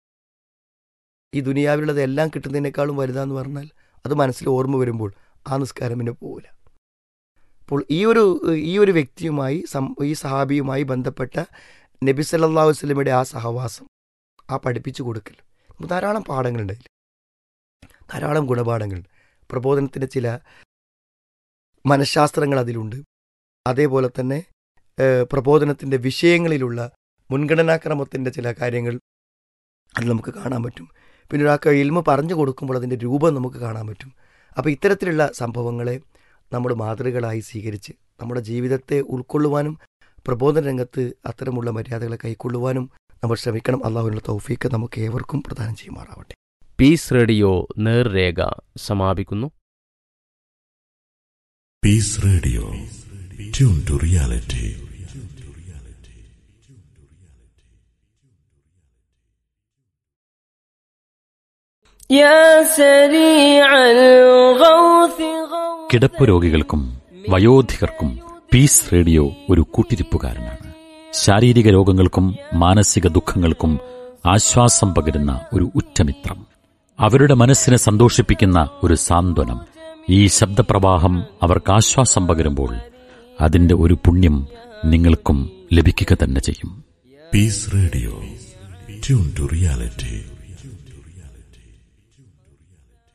ഈ ദുനിയാവിലുള്ളത് എല്ലാം കിട്ടുന്നതിനേക്കാളും വലുതാന്ന് പറഞ്ഞാൽ അത് മനസ്സിൽ ഓർമ്മ വരുമ്പോൾ ആ നിസ്കാരം പിന്നെ പോവില്ല അപ്പോൾ ഈ ഒരു ഈ ഒരു വ്യക്തിയുമായി സം- ഈ സഹാബിയുമായി ബന്ധപ്പെട്ട നബി സല്ലല്ലാഹു അലൈഹി വസല്ലമയുടെ ആ സഹവാസം ആ പഠിപ്പിച്ചു കൊടുക്കൽ നമുക്ക് ധാരാളം പാഠങ്ങളുണ്ട് അതിൽ ധാരാളം ഗുണപാഠങ്ങളുണ്ട് പ്രബോധനത്തിൻ്റെ ചില മനഃശാസ്ത്രങ്ങൾ അതിലുണ്ട് അതേപോലെ തന്നെ ഏഹ്, പ്രബോധനത്തിൻ്റെ വിഷയങ്ങളിലുള്ള മുൻഗണനാക്രമത്തിൻ്റെ ചില കാര്യങ്ങൾ അത് നമുക്ക് കാണാൻ പറ്റും പിന്നെ ഒരാൾക്ക് ഇൽമ പറഞ്ഞു കൊടുക്കുമ്പോൾ അതിൻ്റെ രൂപം നമുക്ക് കാണാൻ പറ്റും അപ്പോൾ ഇത്തരത്തിലുള്ള സംഭവങ്ങളെ നമ്മൾ മാതൃകളായി സ്വീകരിച്ച് നമ്മുടെ ജീവിതത്തെ ഉൾക്കൊള്ളുവാനും പ്രബോധന രംഗത്ത് അത്തരമുള്ള മര്യാദകളെ കൈക്കൊള്ളുവാനും നമ്മൾ ശ്രമിക്കണം അള്ളാഹുവിനുള്ള തൗഫീക്ക് നമുക്ക് ഏവർക്കും പ്രദാനം ചെയ്യുമാറാവട്ടെ പീസ് റേഡിയോ നേർരേഖ സമാപിക്കുന്നു Peace Radio. Tune to reality. يا سريع الغوث غوث കിടപ്പ് രോഗികൾക്കും വയോധികർക്കും പീസ് റേഡിയോ ഒരു കൂട്ടിരിപ്പുകാരനാണ് ശാരീരിക രോഗങ്ങൾക്കും മാനസിക ദുഃഖങ്ങൾക്കും ആശ്വാസം പകരുന്ന ഒരു ഉറ്റമിത്രം അവരുടെ മനസ്സിനെ സന്തോഷിപ്പിക്കുന്ന ഒരു സാന്ത്വനം ഈ ശബ്ദപ്രവാഹം അവർക്ക് ആശ്വാസം പകരുമ്പോൾ അതിന്റെ ഒരു പുണ്യം നിങ്ങൾക്കും ലഭിക്കുക തന്നെ ചെയ്യും Peace Radio. Tune to reality.